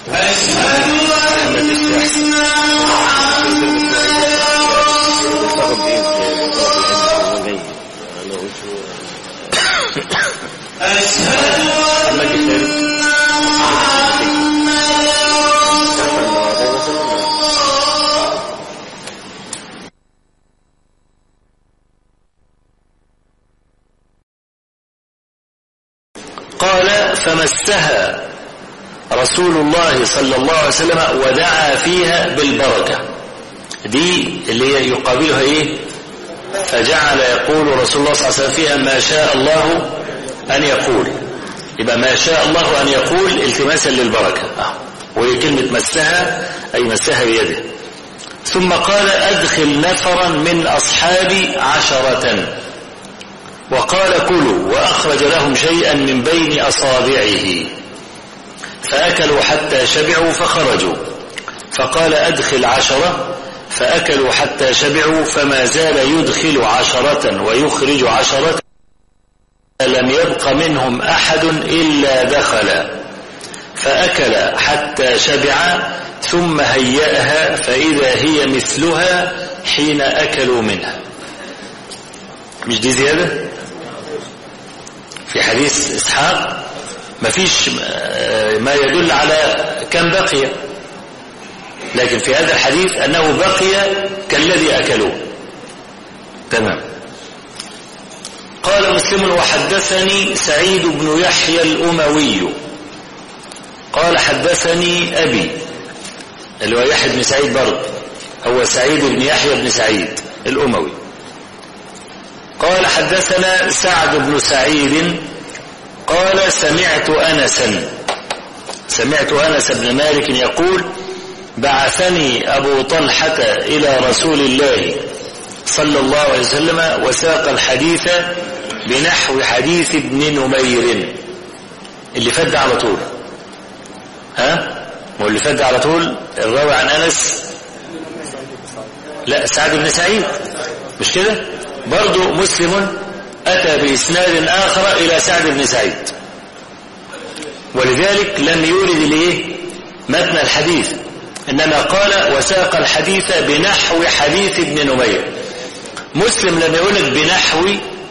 قال فمسها رسول الله صلى الله عليه وسلم ودعا فيها بالبركة دي اللي هي يقابلها ايه فجعل يقول رسول الله صلى الله عليه وسلم فيها ما شاء الله أن يقول يبقى ما شاء الله أن يقول التماسا للبركة آه. وهي كلمة مسها أي مسها بيده ثم قال أدخل نفرا من أصحابي عشرة وقال كلوا وأخرج لهم شيئا من بين أصابعه فأكلوا حتى شبعوا فخرجوا فقال أدخل عشرة فأكلوا حتى شبعوا فما زال يدخل عشرة ويخرج عشرة لم يبق منهم أحد إلا دخل فأكل حتى شبع ثم هيأها فإذا هي مثلها حين أكلوا منها مش دي زيادة في حديث إسحاق ما فيش ما يدل على كم بقي لكن في هذا الحديث أنه بقي كالذي أكلوه تمام قال مسلم وحدثني سعيد بن يحيى الأموي قال حدثني أبي اللي هو يحيى بن سعيد برضه هو سعيد بن يحيى بن سعيد الأموي قال حدثنا سعد بن سعيد قال سمعت أنسا سمعت أنس بن مالك يقول بعثني أبو طلحة إلى رسول الله صلى الله عليه وسلم وساق الحديث بنحو حديث ابن نمير اللي فد على طول ها هو اللي فد على طول الراوي عن أنس لا سعد بن سعيد مش كده برضو مسلم أتى بإسناد آخر إلى سعد بن سعيد ولذلك لم يورد ليه متن الحديث إنما قال وساق الحديث بنحو حديث ابن نمير مسلم لم يقول لك بنحو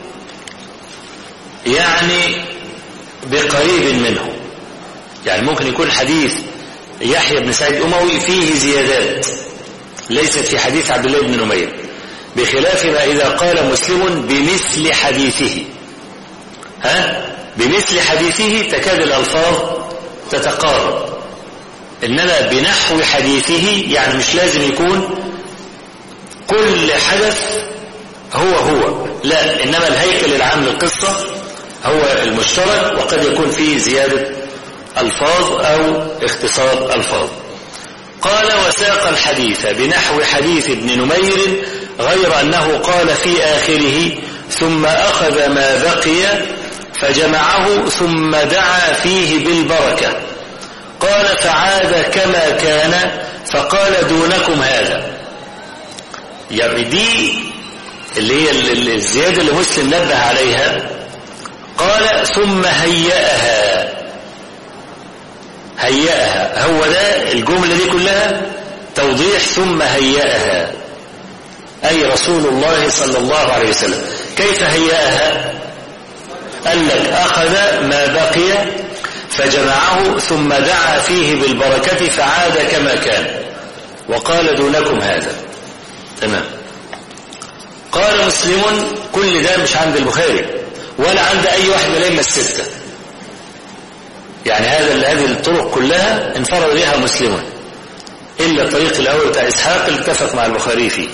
يعني بقريب منه يعني ممكن يكون حديث يحيى بن سعيد الأموي فيه زيادات ليست في حديث عبد الله بن نمير بخلاف ما إذا قال مسلم بمثل حديثه ها بمثل حديثه تكاد الألفاظ تتقارب إنما بنحو حديثه يعني مش لازم يكون كل حدث هو هو لا إنما الهيكل العام للقصة هو المشترك وقد يكون فيه زيادة ألفاظ أو اختصار ألفاظ قال وساق الحديث بنحو حديث ابن نمير غير أنه قال في آخره ثم أخذ ما بقي فجمعه ثم دعا فيه بالبركة قال فعاد كما كان فقال دونكم هذا يعني دي اللي هي الزيادة اللي مسلم نبه عليها قال ثم هيأها هيأها هو ده الجملة دي كلها توضيح ثم هيأها أي رسول الله صلى الله عليه وسلم كيف هيأها قال لك أخذ ما بقي فجمعه ثم دعا فيه بالبركة فعاد كما كان وقال دونكم هذا تمام قال مسلم كل ده مش عند البخاري ولا عند أي واحد من الأئمة الستة يعني هذا هذه الطرق كلها انفرد بها مسلم إلا الطريق الأول بتاع إسحاق اللي اتفق مع البخاري فيه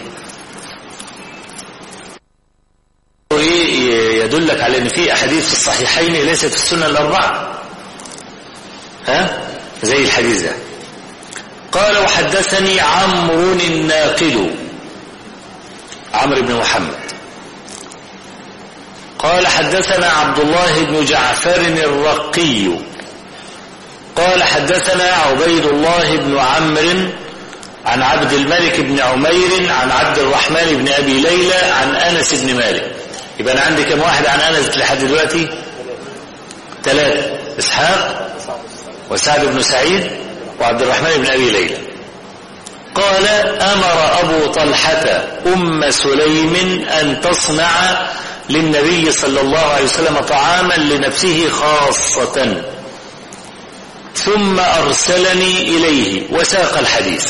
يدلك على ان في احاديث في الصحيحين ليست في السنه الاربعه ها زي الحديث ده قال وحدثني عمرو الناقد عمرو بن محمد قال حدثنا عبد الله بن جعفر الرقي قال حدثنا عبيد الله بن عمرو عن عبد الملك بن عمير عن عبد الرحمن بن أبي ليلى عن أنس بن مالك يبقى أنا عندي كم واحد عن أنس لحد دلوقتي ثلاثة إسحاق وسعد بن سعيد وعبد الرحمن بن أبي ليلى قال أمر أبو طلحة أم سليم أن تصنع للنبي صلى الله عليه وسلم طعاما لنفسه خاصة ثم أرسلني إليه وساق الحديث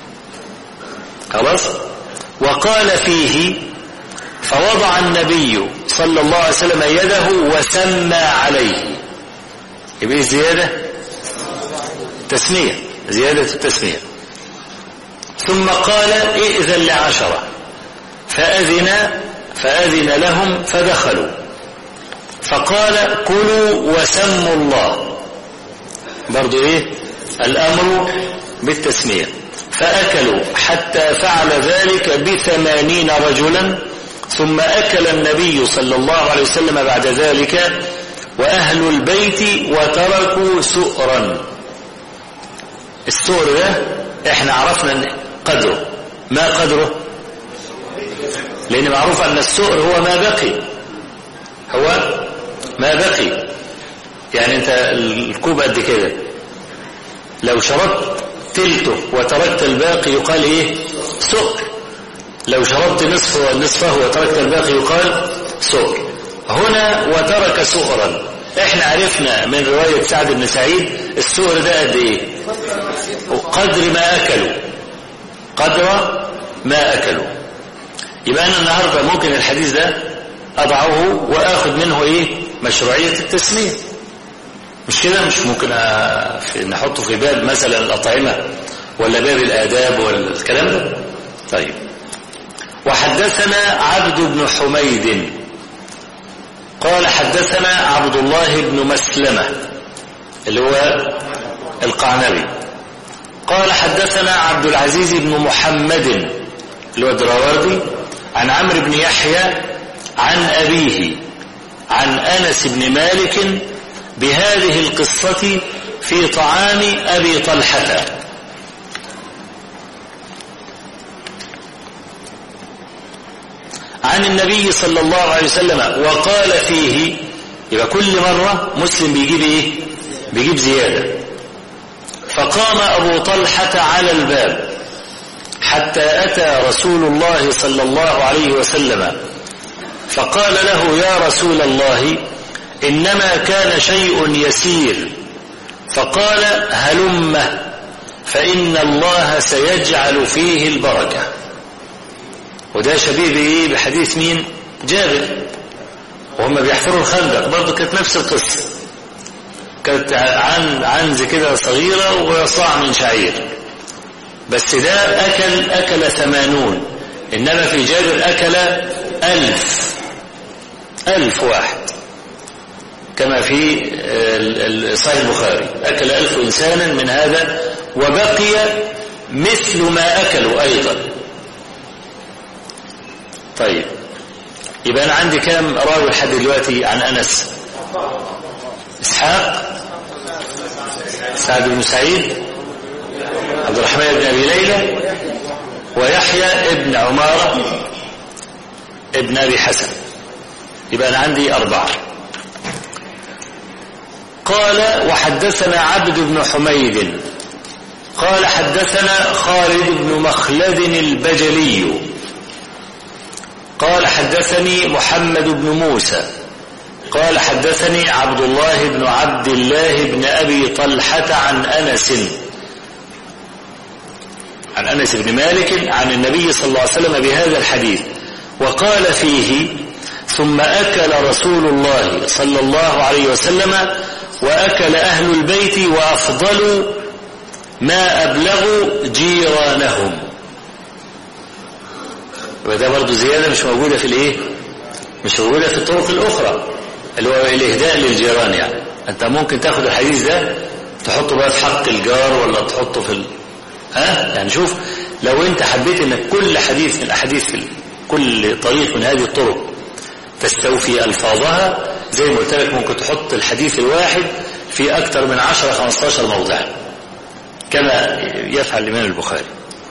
خلاص وقال فيه فوضع النبي صلى الله عليه وسلم يده وسمى عليه يبقى زيادة تسمية زيادة التسمية ثم قال ائذن لعشرة فأذن فأذن لهم فدخلوا فقال كلوا وسموا الله برضو ايه الامر بالتسمية فاكلوا حتى فعل ذلك بثمانين رجلا ثم اكل النبي صلى الله عليه وسلم بعد ذلك واهل البيت وتركوا سؤرا السؤر ده احنا عرفنا قدره ما قدره لان معروف ان السؤر هو ما بقي هو ما بقي يعني انت الكوب قد كده لو شربت تلته وتركت الباقي يقال ايه سؤر لو شربت نصفه نصفه وتركت الباقي يقال سؤر هنا وترك سؤرا احنا عرفنا من رواية سعد بن سعيد السؤر ده قد ايه قدر ما اكلوا قدر ما اكلوا يبقى انا النهاردة ممكن الحديث ده اضعه واخد منه ايه مشروعية التسمية مش كده مش ممكن نحطه في باب مثلا الأطعمة ولا باب الآداب ولا الكلام ده طيب وحدثنا عبد بن حميد قال حدثنا عبد الله بن مسلمة اللي هو القعنبي قال حدثنا عبد العزيز بن محمد اللي هو الدراوردي عن عمرو بن يحيى عن أبيه عن أنس بن مالك بهذه القصة في طعام أبي طلحة عن النبي صلى الله عليه وسلم وقال فيه يبقى كل مرة مسلم بيجيب ايه بيجيب زيادة فقام أبو طلحة على الباب حتى أتى رسول الله صلى الله عليه وسلم فقال له يا رسول الله إنما كان شيء يسير فقال هلم فإن الله سيجعل فيه البركة وده شبيه بإيه بحديث مين جابر وهم بيحفروا الخندق برضه كانت نفس القصة كانت عن عنز كده صغيرة وصاع من شعير بس ده أكل أكل ثمانون إنما في جابر أكل ألف ألف واحد كما في صحيح البخاري أكل ألف إنسانا من هذا وبقي مثل ما أكلوا أيضا طيب يبقى أنا عندي كام راوي لحد دلوقتي عن أنس إسحاق سعد بن سعيد عبد الرحمن بن أبي ليلى ويحيى ابن عمارة ابن أبي حسن يبقى أنا عندي أربعة قال وحدثنا عبد بن حميد قال حدثنا خالد بن مخلد البجلي قال حدثني محمد بن موسى قال حدثني عبد الله بن عبد الله بن أبي طلحة عن أنس عن أنس بن مالك عن النبي صلى الله عليه وسلم بهذا الحديث وقال فيه ثم أكل رسول الله صلى الله عليه وسلم وأكل أهل البيت وأفضلوا ما أبلغوا جيرانهم وده برضو زيادة مش موجودة في الإيه مش موجودة في الطرق الأخرى اللي هو الإهداء للجيران يعني أنت ممكن تاخد الحديث ده تحطه بقى في حق الجار ولا تحطه في ال... ها يعني شوف لو أنت حبيت أنك كل حديث من الأحاديث في كل طريق من هذه الطرق تستوفي ألفاظها زي ما قلت لك ممكن تحط الحديث الواحد في أكثر من 10 15 موضع كما يفعل الإمام البخاري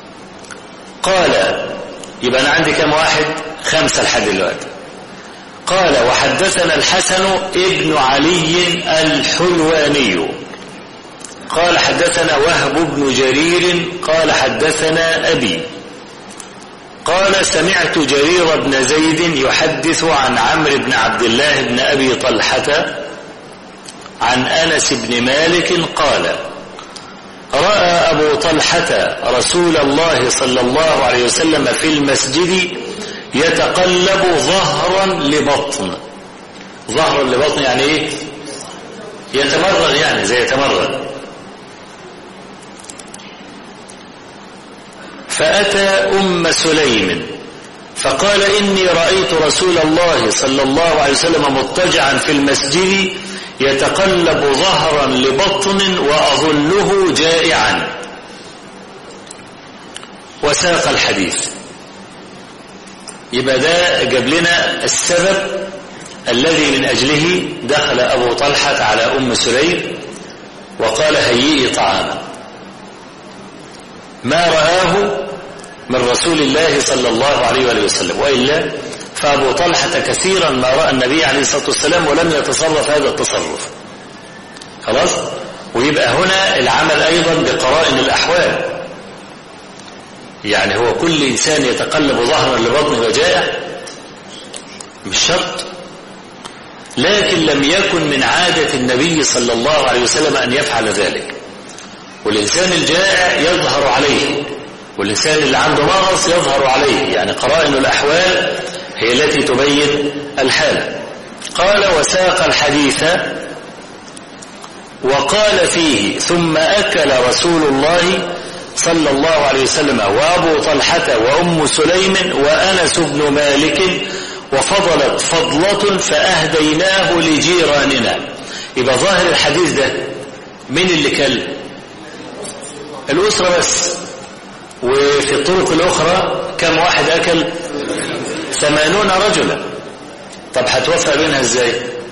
قال يبقى أنا عندي كم واحد خمسة لحد دلوقتي قال وحدثنا الحسن ابن علي الحلواني قال حدثنا وهب بن جرير قال حدثنا أبي قال سمعت جرير بن زيد يحدث عن عمرو بن عبد الله بن أبي طلحة عن أنس بن مالك قال رأى أبو طلحة رسول الله صلى الله عليه وسلم في المسجد يتقلب ظهرا لبطن ظهرا لبطن يعني ايه يتمرغ يعني زي يتمرغ فأتى أم سليم فقال إني رأيت رسول الله صلى الله عليه وسلم مضطجعا في المسجد يتقلب ظهرا لبطن وأظله جائعا وساق الحديث يبقى ده جاب لنا السبب الذي من أجله دخل أبو طلحة على أم سليم وقال هيئي طعاما ما رآه من رسول الله صلى الله عليه وآله وسلم وإلا فأبو طلحة كثيرا ما رأى النبي عليه الصلاة والسلام ولم يتصرف هذا التصرف خلاص ويبقى هنا العمل أيضا بقرائن الأحوال يعني هو كل إنسان يتقلب ظهرا لبطن وجائع مش شرط لكن لم يكن من عادة النبي صلى الله عليه وسلم أن يفعل ذلك والإنسان الجائع يظهر عليه والإنسان اللي عنده مغص يظهر عليه يعني قرائن الأحوال هي التي تبين الحال قال وساق الحديث وقال فيه ثم أكل رسول الله صلى الله عليه وسلم وأبو طلحة وأم سليم وأنس بن مالك وفضلت فضلة فأهديناه لجيراننا يبقى ظاهر الحديث ده مين اللي كل الأسرة بس وفي الطرق الأخرى كم واحد أكل ثمانون رجلا طب هتوفى بينها ازاي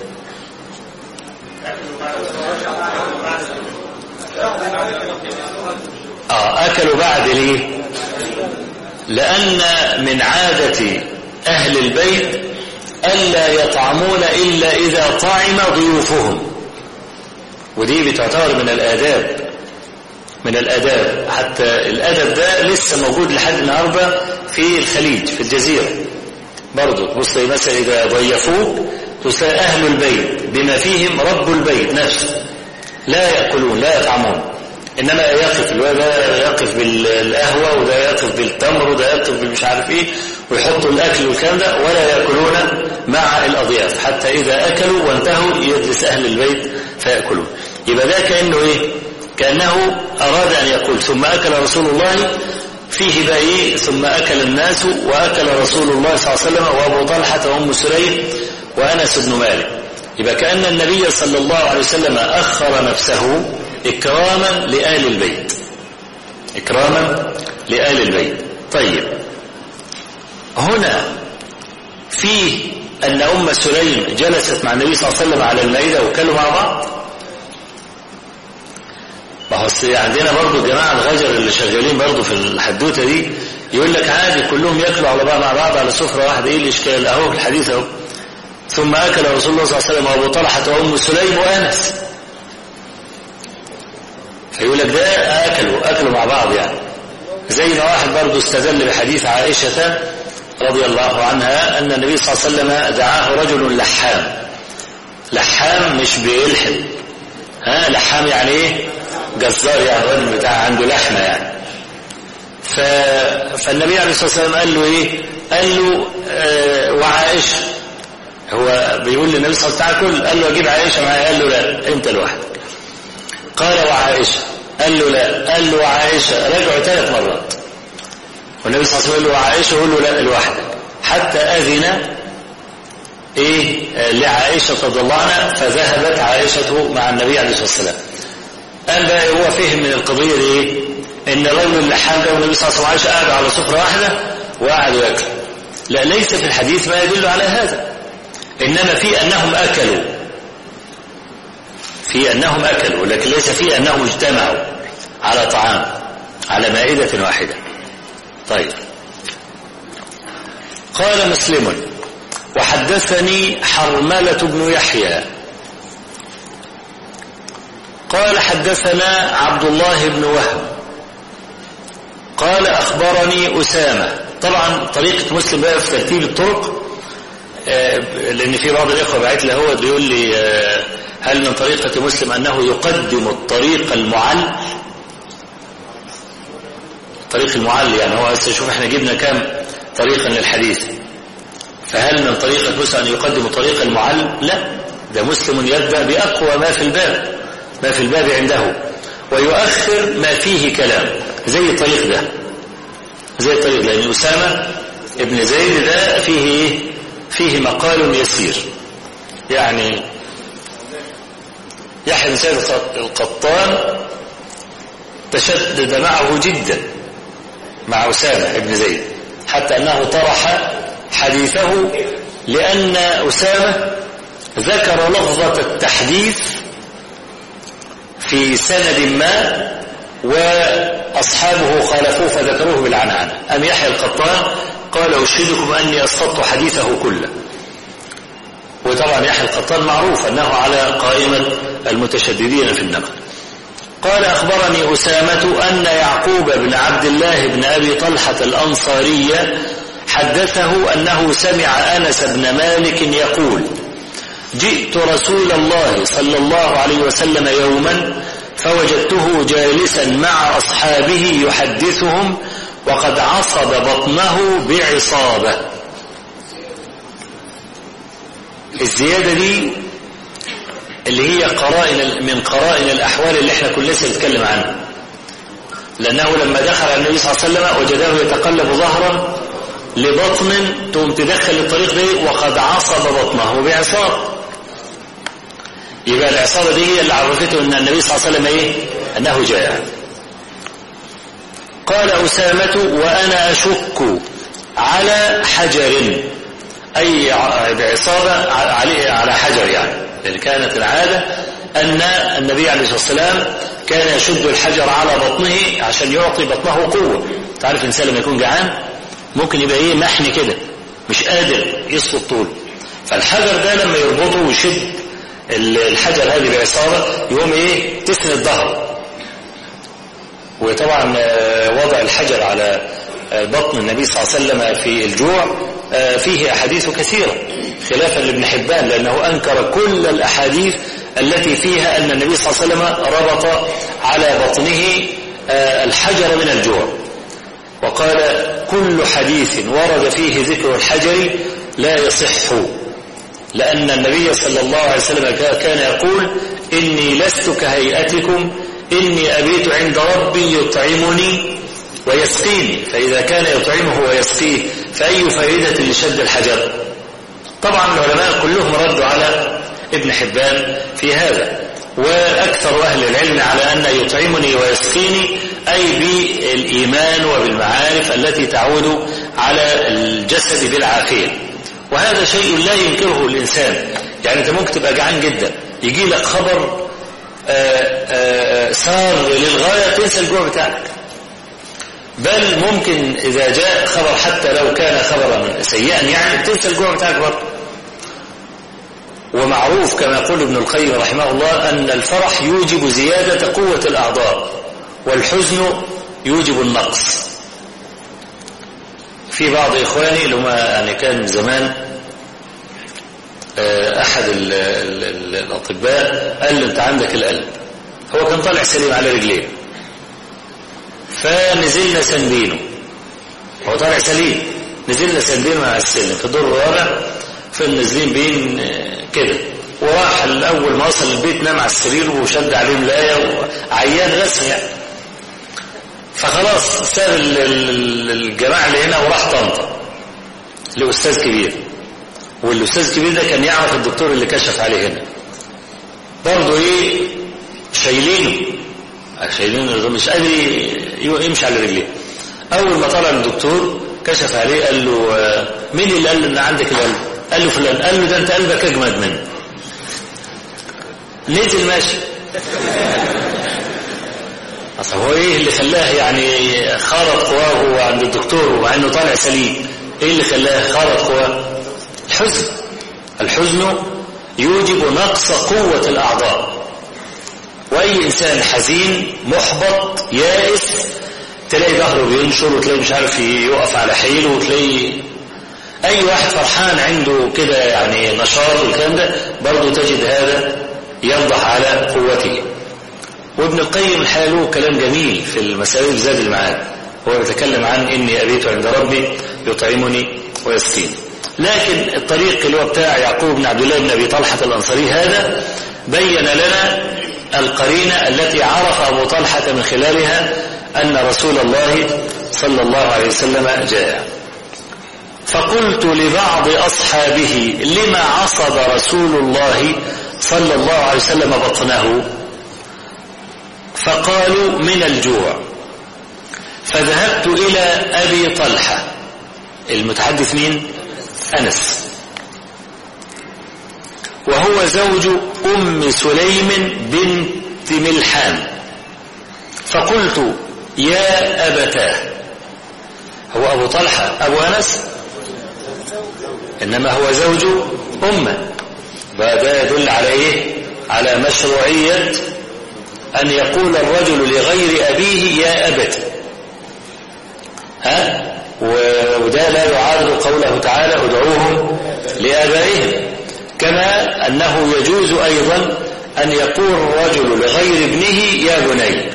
آه أكلوا بعد ليه لأن من عادة أهل البيت ألا يطعمون إلا إذا طعم ضيوفهم ودي بتعتبر من الآداب من الآداب حتى الأدب ده لسه موجود لحد النهاردة في الخليج في الجزيرة برضه تبص مثلا إذا ضيفوك تساء أهل البيت بما فيهم رب البيت نفسه لا يأكلون لا يطعمون إنما يقف ده يقف بالقهوة وده يقف بالتمر وده يقف بالمش عارف إيه ويحطوا الأكل والكلام ده ولا يأكلون مع الأضياف حتى إذا أكلوا وانتهوا يجلس أهل البيت فيأكلون يبقى ده كأنه إيه كأنه أراد أن يقول ثم أكل رسول الله فيه بقى إيه ثم أكل الناس وأكل رسول الله صلى الله عليه وسلم وأبو طلحة وأم سليم وأنس بن مالك يبقى كأن النبي صلى الله عليه وسلم أخر نفسه إكراما لآل البيت إكراما لآل البيت طيب هنا فيه أن أم سليم جلست مع النبي صلى الله عليه وسلم على المائدة وكلوا مع بعض ما هو عندنا برضو الجماعة الغجر اللي شغالين برضو في الحدوتة دي يقول لك عادي كلهم ياكلوا على بعض مع بعض على سفرة واحدة ايه الاشكال اهو في الحديث اهو ثم اكل رسول الله صلى الله عليه وسلم وابو طلحة وام سليم وانس فيقول لك ده اكلوا اكلوا مع بعض يعني زي ما واحد برضو استدل بحديث عائشة رضي الله عنها ان النبي صلى الله عليه وسلم دعاه رجل لحام لحام مش بيلحم ها لحام يعني ايه جزار يعني الراجل بتاع عنده لحمة يعني ف... فالنبي عليه الصلاة والسلام قال له ايه قال له آه وعائشة هو بيقول للنبي صلى الله عليه وسلم قال له اجيب عائشة معايا قال له لا انت لوحدك قال وعائشة قال له لا قال له وعائشة رجعوا ثلاث مرات والنبي صلى الله عليه وسلم قال له وعائشة قال له لا لوحدك حتى أذن ايه لعائشة رضي الله عنها فذهبت عائشة مع النبي عليه الصلاة والسلام قال بقى هو فهم من القضية دي ايه ان الرجل اللحام ده والنبي صلى الله عليه وسلم قاعد على سفرة واحدة وقعدوا ياكلوا لا ليس في الحديث ما يدل على هذا انما في انهم اكلوا في انهم اكلوا لكن ليس في انهم اجتمعوا على طعام على مائدة واحدة طيب قال مسلم وحدثني حرملة بن يحيى قال حدثنا عبد الله بن وهب قال أخبرني أسامة طبعا طريقة مسلم بقى في ترتيب الطرق آه، لأن في بعض الإخوة بعت لي هو بيقول لي آه، هل من طريقة مسلم أنه يقدم الطريق المعل طريق المعل يعني هو شوف احنا جبنا كام طريقا للحديث فهل من طريقة مسلم أن يقدم طريق المعل لا ده مسلم يبدأ بأقوى ما في الباب ما في الباب عنده ويؤخر ما فيه كلام زي الطريق ده زي الطريق ده لأن أسامة ابن زيد ده فيه إيه؟ فيه مقال يسير يعني يحيى بن سيد القطان تشدد معه جدا مع أسامة ابن زيد حتى أنه طرح حديثه لأن أسامة ذكر لفظة التحديث في سند ما وأصحابه خالفوه فذكروه بالعنعنة أم يحيى القطان قال أشهدكم أني أسقطت حديثه كله وطبعا يحيى القطان معروف أنه على قائمة المتشددين في النقل قال أخبرني أسامة أن يعقوب بن عبد الله بن أبي طلحة الأنصاري حدثه أنه سمع أنس بن مالك يقول جئت رسول الله صلى الله عليه وسلم يوما فوجدته جالسا مع أصحابه يحدثهم وقد عصب بطنه بعصابة الزيادة دي اللي هي قرائن من قرائن الأحوال اللي احنا كل لسه بنتكلم عنها لأنه لما دخل على النبي صلى الله عليه وسلم وجده يتقلب ظهرا لبطن تقوم تدخل الطريق ده وقد عصب بطنه بعصاب يبقى العصابة دي هي اللي عرفته أن النبي صلى الله عليه وسلم إيه؟ أنه جائع قال أسامة وأنا أشك على حجر أي بعصابة عليه على حجر يعني لأن كانت العادة أن النبي عليه الصلاة والسلام كان يشد الحجر على بطنه عشان يعطي بطنه قوة تعرف الإنسان لما يكون جعان ممكن يبقى إيه محني كده مش قادر يسقط طول فالحجر ده لما يربطه ويشد الحجر هذه بعصابة يقوم ايه تسند الظهر وطبعا آه، وضع الحجر على آه، بطن النبي صلى الله عليه وسلم في الجوع آه، فيه أحاديث كثيرة خلافا لابن حبان لأنه أنكر كل الأحاديث التي فيها أن النبي صلى الله عليه وسلم ربط على بطنه الحجر من الجوع وقال كل حديث ورد فيه ذكر الحجر لا يصح لأن النبي صلى الله عليه وسلم كان يقول إني لست كهيئتكم إني أبيت عند ربي يطعمني ويسقيني فإذا كان يطعمه ويسقيه فأي فائدة لشد الحجر طبعا العلماء كلهم ردوا على ابن حبان في هذا وأكثر أهل العلم على أن يطعمني ويسقيني أي بالإيمان وبالمعارف التي تعود على الجسد بالعافية وهذا شيء لا ينكره الإنسان يعني أنت ممكن تبقى جعان جدا يجي لك خبر آآ آآ سار للغاية تنسى الجوع بتاعك بل ممكن إذا جاء خبر حتى لو كان خبرا سيئا يعني تنسى الجوع بتاعك برضه ومعروف كما يقول ابن القيم رحمه الله أن الفرح يوجب زيادة قوة الأعضاء والحزن يوجب النقص في بعض إخواني اللي هم يعني كان زمان آه، أحد ال ال ال الأطباء قال له أنت عندك القلب هو كان طالع سليم على رجليه فنزلنا سندينه هو طالع سليم نزلنا سندينه على السلم في الدور الرابع فنازلين بين آه، كده وراح الأول ما وصل البيت نام على السرير وشد عليه ملاية وعيان رسمي يعني فخلاص ساب الجماعة اللي هنا وراح طنطا لأستاذ كبير والأستاذ الكبير ده كان يعرف الدكتور اللي كشف عليه هنا برضه إيه شايلينه شايلينه مش قادر يمشي على رجليه أول ما طلع الدكتور كشف عليه قال له آه، مين اللي قال له إن عندك القلب قال له فلان قال له ده أنت قلبك أجمد منه نزل ماشي أصل هو إيه اللي خلاه يعني خارط قواه عند الدكتور ومع إنه طالع سليم إيه اللي خلاه خارط قواه الحزن الحزن يوجب نقص قوة الأعضاء وأي إنسان حزين محبط يائس تلاقي ظهره بينشر وتلاقي مش عارف يقف على حيله وتلاقي أي واحد فرحان عنده كده يعني نشاط والكلام ده برضه تجد هذا يفضح على قوته وابن القيم الحقيقة كلام جميل في المسائل زاد المعاد هو يتكلم عن إني أبيت عند ربي يطعمني ويسقيني لكن الطريق اللي هو بتاع يعقوب بن عبد الله بن أبي طلحة الأنصاري هذا بين لنا القرينة التي عرف أبو طلحة من خلالها أن رسول الله صلى الله عليه وسلم جاء فقلت لبعض أصحابه لما عصب رسول الله صلى الله عليه وسلم بطنه فقالوا من الجوع فذهبت إلى أبي طلحة المتحدث مين أنس وهو زوج أم سليم بنت ملحان فقلت يا أبتاه هو أبو طلحة أبو أنس إنما هو زوج أمه فده يدل على إيه على مشروعية أن يقول الرجل لغير أبيه يا أبت ها وده لا يعارض قوله تعالى ادعوهم لآبائهم كما أنه يجوز أيضا أن يقول الرجل لغير ابنه يا بني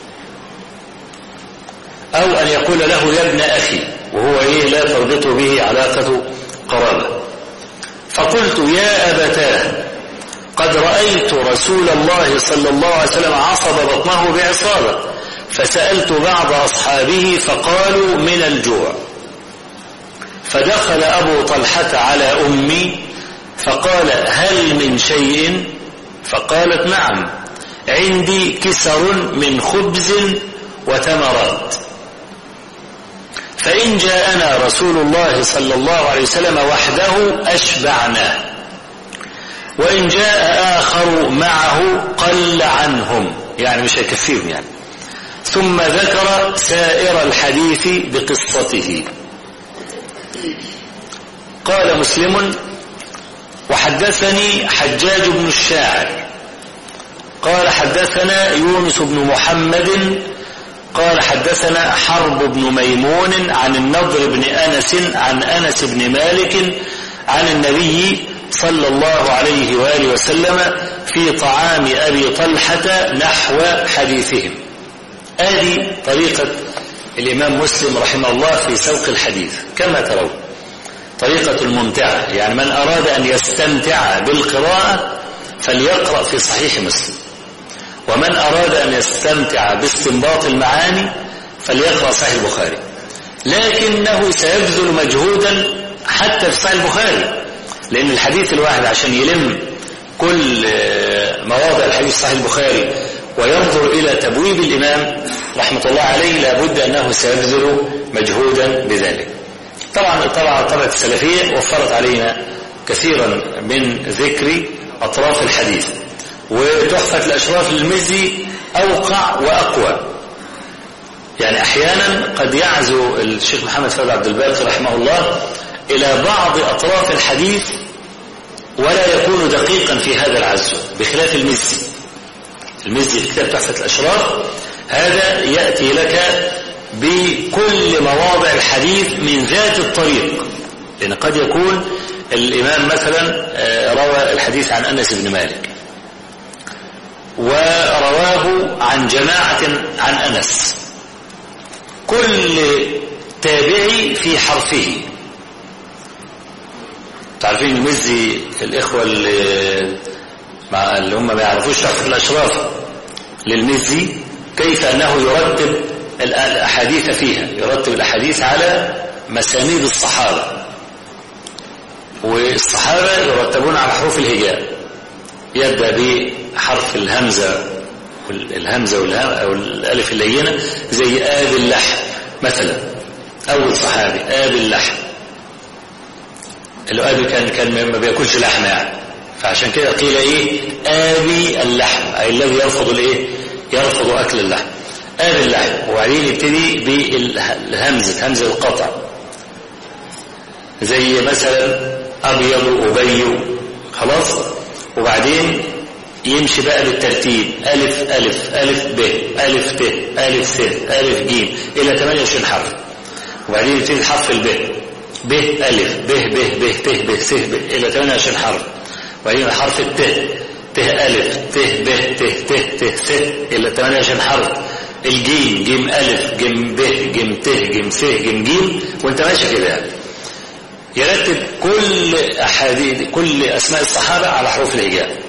أو أن يقول له يا ابن أخي وهو إيه لا تربط به علاقة قرابة فقلت يا أبتاه قد رأيت رسول الله صلى الله عليه وسلم عصب بطنه بعصابة فسألت بعض أصحابه فقالوا من الجوع فدخل أبو طلحة على أمي فقال هل من شيء فقالت نعم عندي كسر من خبز وتمرات فإن جاءنا رسول الله صلى الله عليه وسلم وحده أشبعناه وإن جاء آخر معه قل عنهم يعني مش هيكفيهم يعني ثم ذكر سائر الحديث بقصته قال مسلم وحدثني حجاج بن الشاعر قال حدثنا يونس بن محمد قال حدثنا حرب بن ميمون عن النضر بن أنس عن أنس بن مالك عن النبي صلى الله عليه وآله وسلم في طعام أبي طلحة نحو حديثهم هذه طريقة الإمام مسلم رحمه الله في سوق الحديث كما ترون طريقة الممتعة يعني من أراد أن يستمتع بالقراءة فليقرأ في صحيح مسلم ومن أراد أن يستمتع باستنباط المعاني فليقرأ صحيح البخاري لكنه سيبذل مجهودا حتى في صحيح البخاري لأن الحديث الواحد عشان يلم كل مواضع الحديث صحيح البخاري وينظر إلى تبويب الإمام رحمة الله عليه لابد أنه سيبذل مجهودا بذلك طبعا طبعا الطبعة السلفية وفرت علينا كثيرا من ذكر أطراف الحديث وتحفة الأشراف للمزي أوقع وأقوى يعني أحيانا قد يعزو الشيخ محمد فؤاد عبد الباقي رحمه الله إلى بعض أطراف الحديث ولا يكون دقيقا في هذا العزو بخلاف المزي المزي في كتاب تحفة الأشراف هذا يأتي لك بكل مواضع الحديث من ذات الطريق لأن قد يكون الإمام مثلا روى الحديث عن أنس بن مالك ورواه عن جماعة عن أنس كل تابعي في حرفه تعرفين المزي الإخوة اللي, مع اللي هم ما يعرفوش شرح الأشراف للمزي كيف أنه يرتب الأحاديث فيها يرتب الأحاديث على مسانيد الصحابة والصحابة يرتبون على حروف الهجاء يبدأ بحرف الهمزة الهمزة والألف اللينة زي آب اللحم مثلا أول صحابي آب اللحم الآبي كان كان ما بياكلش لحم يعني فعشان كده قيل ايه آبي اللحم أي الذي يرفض الايه يرفض أكل اللحم آبي اللحم وبعدين يبتدي بالهمزة همزة القطع زي مثلا أبيض أبي خلاص وبعدين يمشي بقى بالترتيب ألف ألف ألف ب ألف ت ألف س ألف ج إلى 28 حرف وبعدين يبتدي حرف الب ب ألف ب ب ب ت ب س ب إلى 28 حرف وبعدين حرف الت ت ألف ت ب ت ت ت س إلى 28 حرف الجيم جيم ألف جيم ب جيم ت جيم س جيم جيم وانت ماشي كده يعني يرتب كل أحاديث كل أسماء الصحابة على حروف الهجاء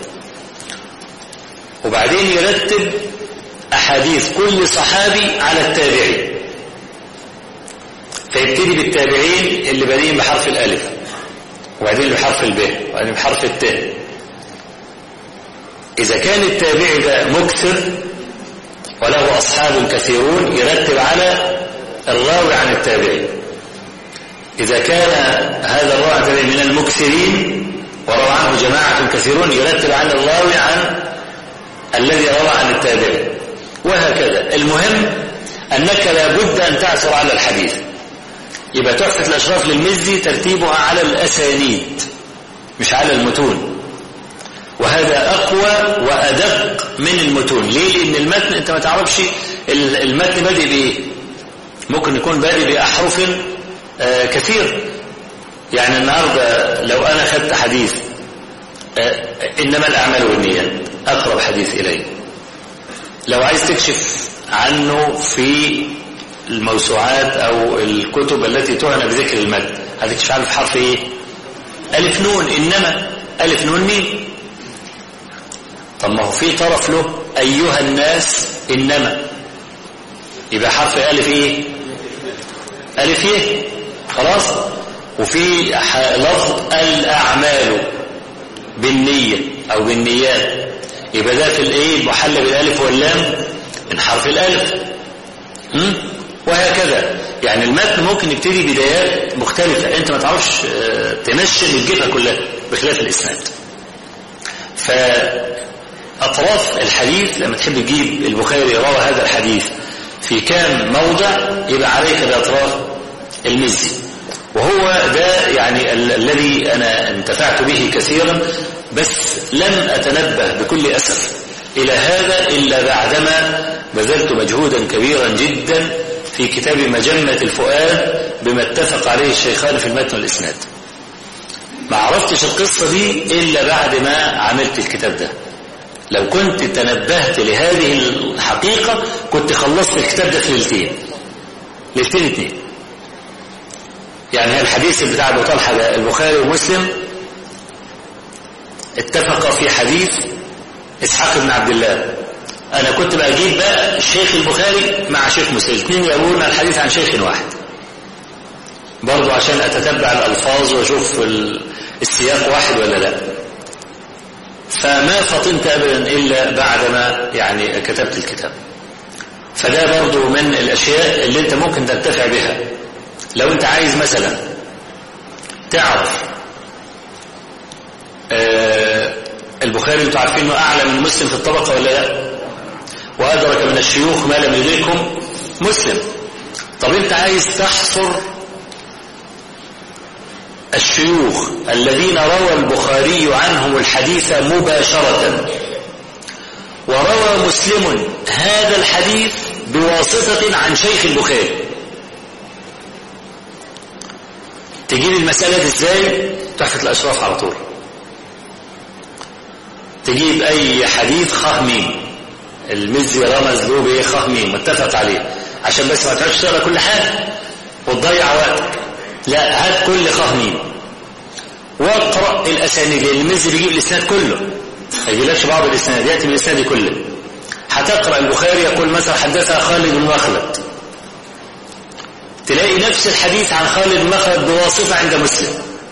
وبعدين يرتب أحاديث كل صحابي على التابعين فيبتدي بالتابعين اللي بادئين بحرف الألف وبعدين بحرف الب وبعدين بحرف الت إذا كان التابعي ده مكثر وله أصحاب كثيرون يرتب على الراوي عن التابعين إذا كان هذا الراوي من المكثرين وروى عنه جماعة كثيرون يرتب عن الراوي عن الذي روى عن التابعين وهكذا المهم أنك لابد أن تعثر على الحديث يبقى تحفة الأشراف للمزي ترتيبها على الأسانيد مش على المتون وهذا أقوى وأدق من المتون ليه؟ لأن المتن أنت ما تعرفش المتن بادئ بإيه ممكن يكون بادئ بأحرف آه كثير يعني النهاردة لو أنا خدت حديث آه إنما الأعمال والنيات أقرب حديث إليه لو عايز تكشف عنه في الموسوعات أو الكتب التي تعنى بذكر المد هتكشف عنه في حرف إيه ألف نون إنما ألف نون مين طب ما هو في طرف له أيها الناس إنما يبقى حرف ألف إيه ألف إيه خلاص وفي لفظ الأعمال بالنية أو بالنيات يبقى ده في الايه المحل بالالف واللام من حرف الالف م? وهكذا يعني المتن ممكن يبتدي بدايات مختلفة انت ما تعرفش تنشن الجبهة كلها بخلاف الاسناد فاطراف الحديث لما تحب تجيب البخاري روى هذا الحديث في كام موضع يبقى عليك باطراف المزي وهو ده يعني ال الذي انا انتفعت به كثيرا بس لم أتنبه بكل أسف إلى هذا إلا بعدما بذلت مجهودا كبيرا جدا في كتاب مجمة الفؤاد بما اتفق عليه الشيخان في المتن والإسناد ما عرفتش القصة دي إلا بعد ما عملت الكتاب ده لو كنت تنبهت لهذه الحقيقة كنت خلصت الكتاب ده في ليلتين ليلتين اتنين يعني الحديث بتاع ابو طلحه ده البخاري ومسلم اتفق في حديث اسحاق بن عبد الله انا كنت بجيب بقى الشيخ البخاري مع شيخ مسلم الاثنين يقولون الحديث عن شيخ واحد برضو عشان اتتبع الالفاظ واشوف السياق واحد ولا لا فما فطنت ابدا الا بعدما يعني كتبت الكتاب فده برضو من الاشياء اللي انت ممكن تنتفع بها لو انت عايز مثلا تعرف آه البخاري انتوا عارفين انه اعلى من مسلم في الطبقه ولا لا وادرك من الشيوخ ما لم يدركهم مسلم طب انت عايز تحصر الشيوخ الذين روى البخاري عنهم الحديث مباشرة وروى مسلم هذا الحديث بواسطة عن شيخ البخاري تجيب المسألة ازاي تحفة الأشراف على طول تجيب أي حديث خاه ميم المزي رمز له بإيه خاه ميم متفق عليه عشان بس ما تعرفش تقرا كل حاجة وتضيع وقتك لا هات كل خاه ميم واقرأ الأسانيد لأن المزي بيجيب الإسناد كله ما يجيلكش بعض الإسناد يأتي بالإسناد كله هتقرأ البخاري يقول مثلا حدثها خالد بن مخلد تلاقي نفس الحديث عن خالد بن مخلد بواسطة عند مسلم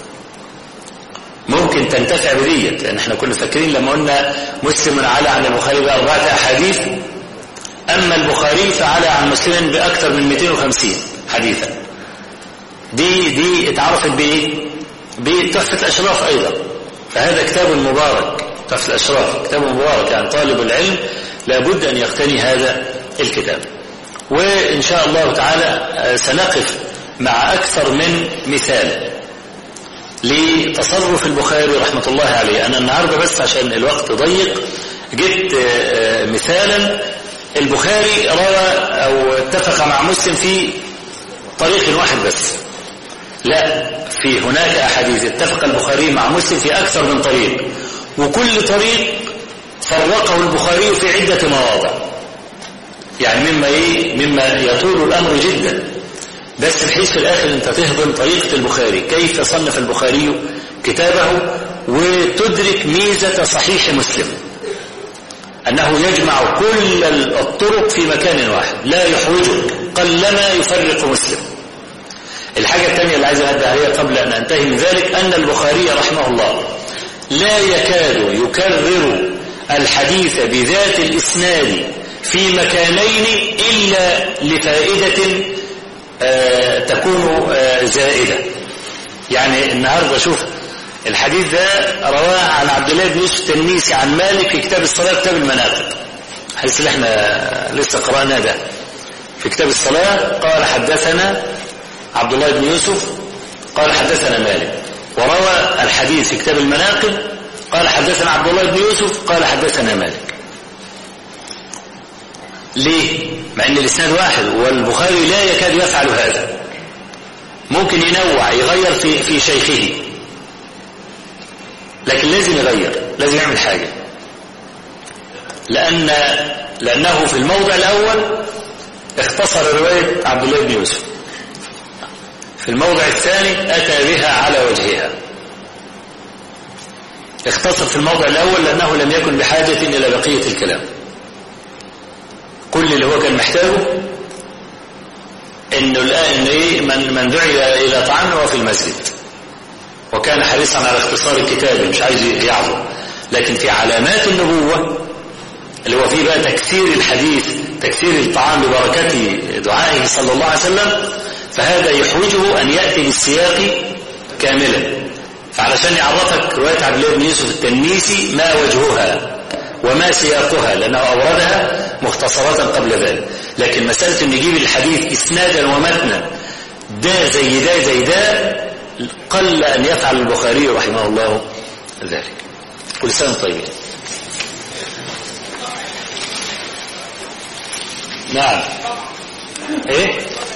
ممكن تنتفع بديت لأن احنا كنا فاكرين لما قلنا مسلم على عن البخاري بأربعة أحاديث أما البخاري فعلى عن مسلم بأكثر من 250 حديثا دي دي اتعرفت بإيه؟ بتحفة الأشراف أيضا فهذا كتاب مبارك تحفة الأشراف كتاب مبارك يعني طالب العلم لابد أن يقتني هذا الكتاب وإن شاء الله تعالى سنقف مع أكثر من مثال لتصرف البخاري رحمة الله عليه أنا النهاردة بس عشان الوقت ضيق جبت مثالا البخاري روى أو اتفق مع مسلم في طريق واحد بس لا في هناك أحاديث اتفق البخاري مع مسلم في أكثر من طريق وكل طريق فرقه البخاري في عدة مواضع يعني مما إيه مما يطول الأمر جدا بس بحيث في الآخر أنت تهضم طريقة البخاري كيف صنف البخاري كتابه وتدرك ميزة صحيح مسلم أنه يجمع كل الطرق في مكان واحد لا يحوجك قلما يفرق مسلم الحاجة الثانية اللي عايز أهدى عليها قبل أن أنتهي من ذلك أن البخاري رحمه الله لا يكاد يكرر الحديث بذات الإسناد في مكانين إلا لفائدة آه تكون آه زائدة يعني النهاردة شوف الحديث ده رواه عن عبد الله بن يوسف التنيسي عن مالك في كتاب الصلاة كتاب المناقب الحديث اللي احنا لسه قرأناه ده في كتاب الصلاة قال حدثنا عبد الله بن يوسف قال حدثنا مالك وروى الحديث في كتاب المناقب قال حدثنا عبد الله بن يوسف قال حدثنا مالك ليه؟ مع ان الاسناد واحد والبخاري لا يكاد يفعل هذا ممكن ينوع يغير في في شيخه لكن لازم يغير لازم يعمل حاجة لأن لأنه في الموضع الأول اختصر رواية عبد الله بن يوسف في الموضع الثاني أتى بها على وجهها اختصر في الموضع الأول لأنه لم يكن بحاجة إلى بقية الكلام كل اللي هو كان محتاجه انه الان ايه من من دعي الى طعام هو في المسجد وكان حريصا على اختصار الكتاب مش عايز يعظم لكن في علامات النبوة اللي هو فيه بقى تكثير الحديث تكثير الطعام ببركة دعائه صلى الله عليه وسلم فهذا يحوجه أن يأتي بالسياق كاملا فعلشان يعرفك رواية عبد الله بن يوسف التنيسي ما وجهها وما سياقها لأنه أوردها مختصرة قبل ذلك لكن مسألة أن يجيب الحديث إسنادا ومتنا ده زي ده زي ده قل أن يفعل البخاري رحمه الله ذلك كل سنة طيبين نعم ايه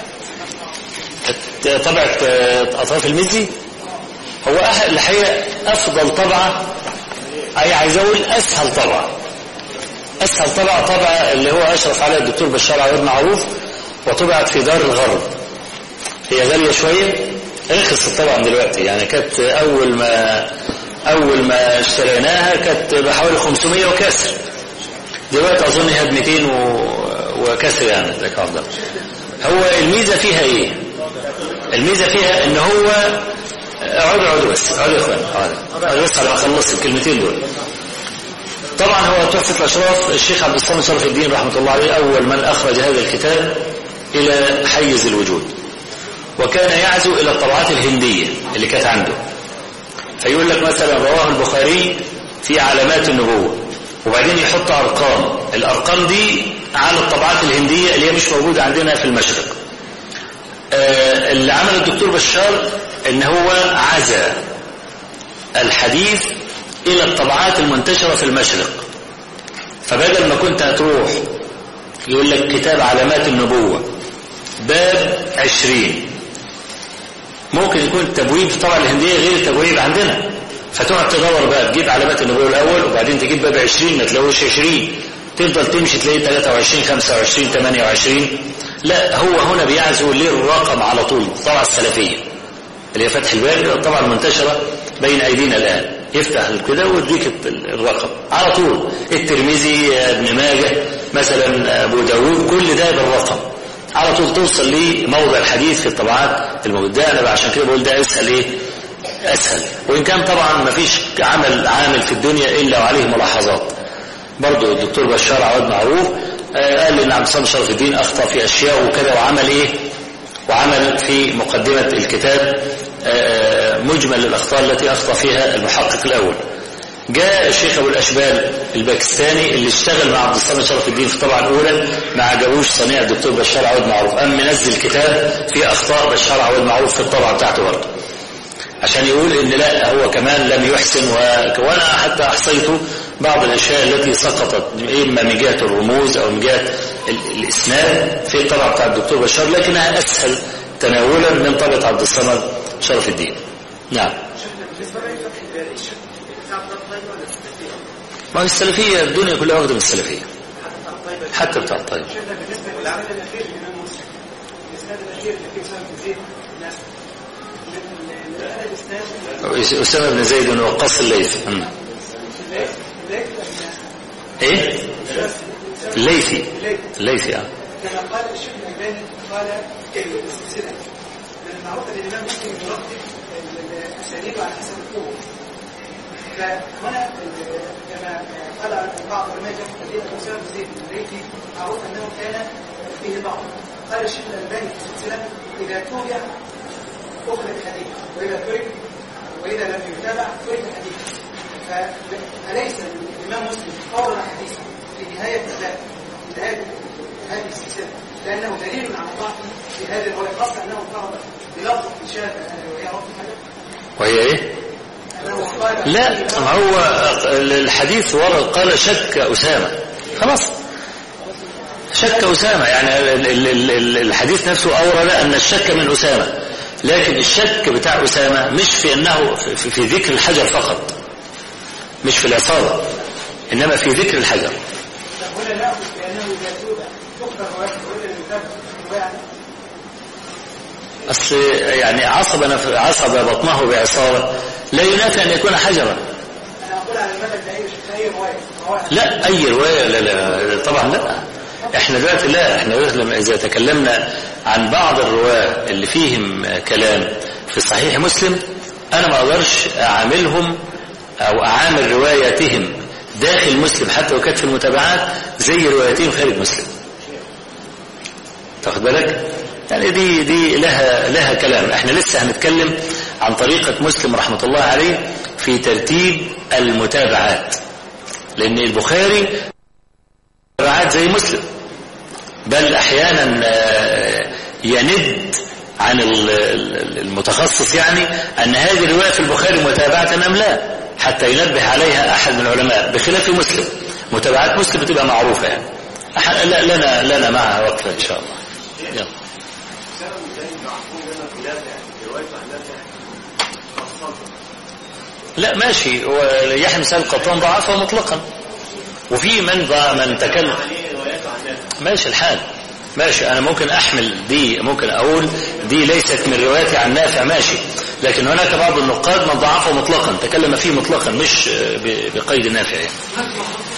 طبعة أطراف المزي هو الحقيقة أفضل طبعة أي عايز أقول أسهل طبعة أسهل طبعة طبعة اللي هو أشرف عليها الدكتور بشار عوض معروف وطبعت في دار الغرب هي غالية شوية رخصت طبعا دلوقتي يعني كانت أول ما أول ما اشتريناها كانت بحوالي 500 وكسر دلوقتي أظن هي ب 200 وكسر يعني ذاك أفضل هو الميزة فيها إيه؟ الميزة فيها إن هو اقعدوا اقعدوا بس اقعدوا يا اخوان اقعدوا بس على ما اخلص الكلمتين دول طبعا هو تحفة الأشراف الشيخ عبد الصمد شرف الدين رحمة الله عليه أول من أخرج هذا الكتاب إلى حيز الوجود وكان يعزو إلى الطبعات الهندية اللي كانت عنده فيقول لك مثلا رواه البخاري في علامات النبوة وبعدين يحط أرقام الأرقام دي على الطبعات الهندية اللي هي مش موجودة عندنا في المشرق آه اللي عمل الدكتور بشار ان هو عزى الحديث إلى الطبعات المنتشرة في المشرق فبدل ما كنت هتروح يقول لك كتاب علامات النبوة باب عشرين ممكن يكون التبويب في الطبعة الهندية غير التبويب عندنا فتقعد تدور بقى تجيب علامات النبوة الأول وبعدين تجيب باب 20 ما تلاقوش 20 تفضل تمشي تلاقي 23 25 28 لا هو هنا بيعزو للرقم على طول الطبعة السلفية اللي هي فتح الباب الطبعة المنتشرة بين أيدينا الآن يفتح كده ويديك الرقم على طول الترمذي ابن ماجه مثلا أبو داوود كل ده بالرقم على طول توصل لموضع الحديث في الطبعات الموجودة ده أنا عشان كده بقول ده أسهل إيه أسهل وإن كان طبعا ما فيش عمل عامل في الدنيا إلا وعليه ملاحظات برضو الدكتور بشار عواد معروف آه قال إن عبد الصمد شرف الدين أخطأ في أشياء وكده وعمل إيه وعمل في مقدمة الكتاب آه مجمل الأخطاء التي أخطأ فيها المحقق الأول جاء الشيخ أبو الأشبال الباكستاني اللي اشتغل مع عبد الصمد شرف الدين في الطبعة الأولى ما عجبوش صنيع الدكتور بشار عواد معروف قام منزل كتاب في أخطاء بشار عواد معروف في الطبعة بتاعته برضه عشان يقول ان لا هو كمان لم يحسن و... وانا حتى احصيته بعض الأشياء التي سقطت إما من جهة الرموز أو من جهة الإسناد في الطبعة بتاع الدكتور بشار لكنها أسهل تناولا من طبعة عبد الصمد شرف الدين نعم ما هي السلفية الدنيا كلها واخدة من السلفية حتى بتاع الطيب أسامة بن زيد وقص الليث ايه الليثي الليثي اه كما قال الشيخ الألباني قال السلسلة من المعروف ان الإمام مسلم يرتب الأساليب على حسب القوة فهنا كما قال بعض علماء جمع تدريب أسامة بن زيد الليثي معروف أنه كان فيه ضعف قال الشيخ الألباني في السلسلة إذا تابع أخرج حديث وإذا ترك وإذا لم يتابع ترك حديث فأليس الإمام مسلم أورد حديثا في نهاية الباب في نهاية هذه السلسلة لأنه دليل على ضعف في هذه الرواية خاصة أنه فرض بلفظ إشارة وهي رب حاجة وهي ايه لا ما هو الحديث ورد قال شك أسامة خلاص شك أسامة يعني الحديث نفسه أورد أن الشك من أسامة لكن الشك بتاع أسامة مش في أنه في ذكر الحجر فقط مش في العصابة إنما في ذكر الحجر هنا نأخذ بأنه إذا تخبر أصل يعني عصب نف... عصب بطنه بعصابة لا ينافي أن يكون حجرا أنا أقول على المدى ده أي رواية لا أي رواية لا لا طبعا لا احنا دلوقتي لا احنا دلوقتي إذا تكلمنا عن بعض الرواة اللي فيهم كلام في صحيح مسلم أنا ما أقدرش أعاملهم أو أعامل رواياتهم داخل مسلم حتى لو كانت في المتابعات زي رواياتهم خارج مسلم تاخد بالك يعني دي دي لها لها كلام احنا لسه هنتكلم عن طريقة مسلم رحمة الله عليه في ترتيب المتابعات لأن البخاري متابعات زي مسلم بل أحيانا يند عن المتخصص يعني أن هذه الرواية في البخاري متابعة أم لا حتى ينبه عليها أحد من العلماء بخلاف مسلم متابعات مسلم بتبقى معروفة يعني لا لنا لنا معها وقفة إن شاء الله يلا لا ماشي يحيى سالم قطان ضعفه مطلقا وفي من ضع من تكلم ماشي الحال ماشي انا ممكن احمل دي ممكن اقول دي ليست من روايتي عن نافع ماشي لكن هناك بعض النقاد من ضعفه مطلقا تكلم فيه مطلقا مش بقيد نافع يعني.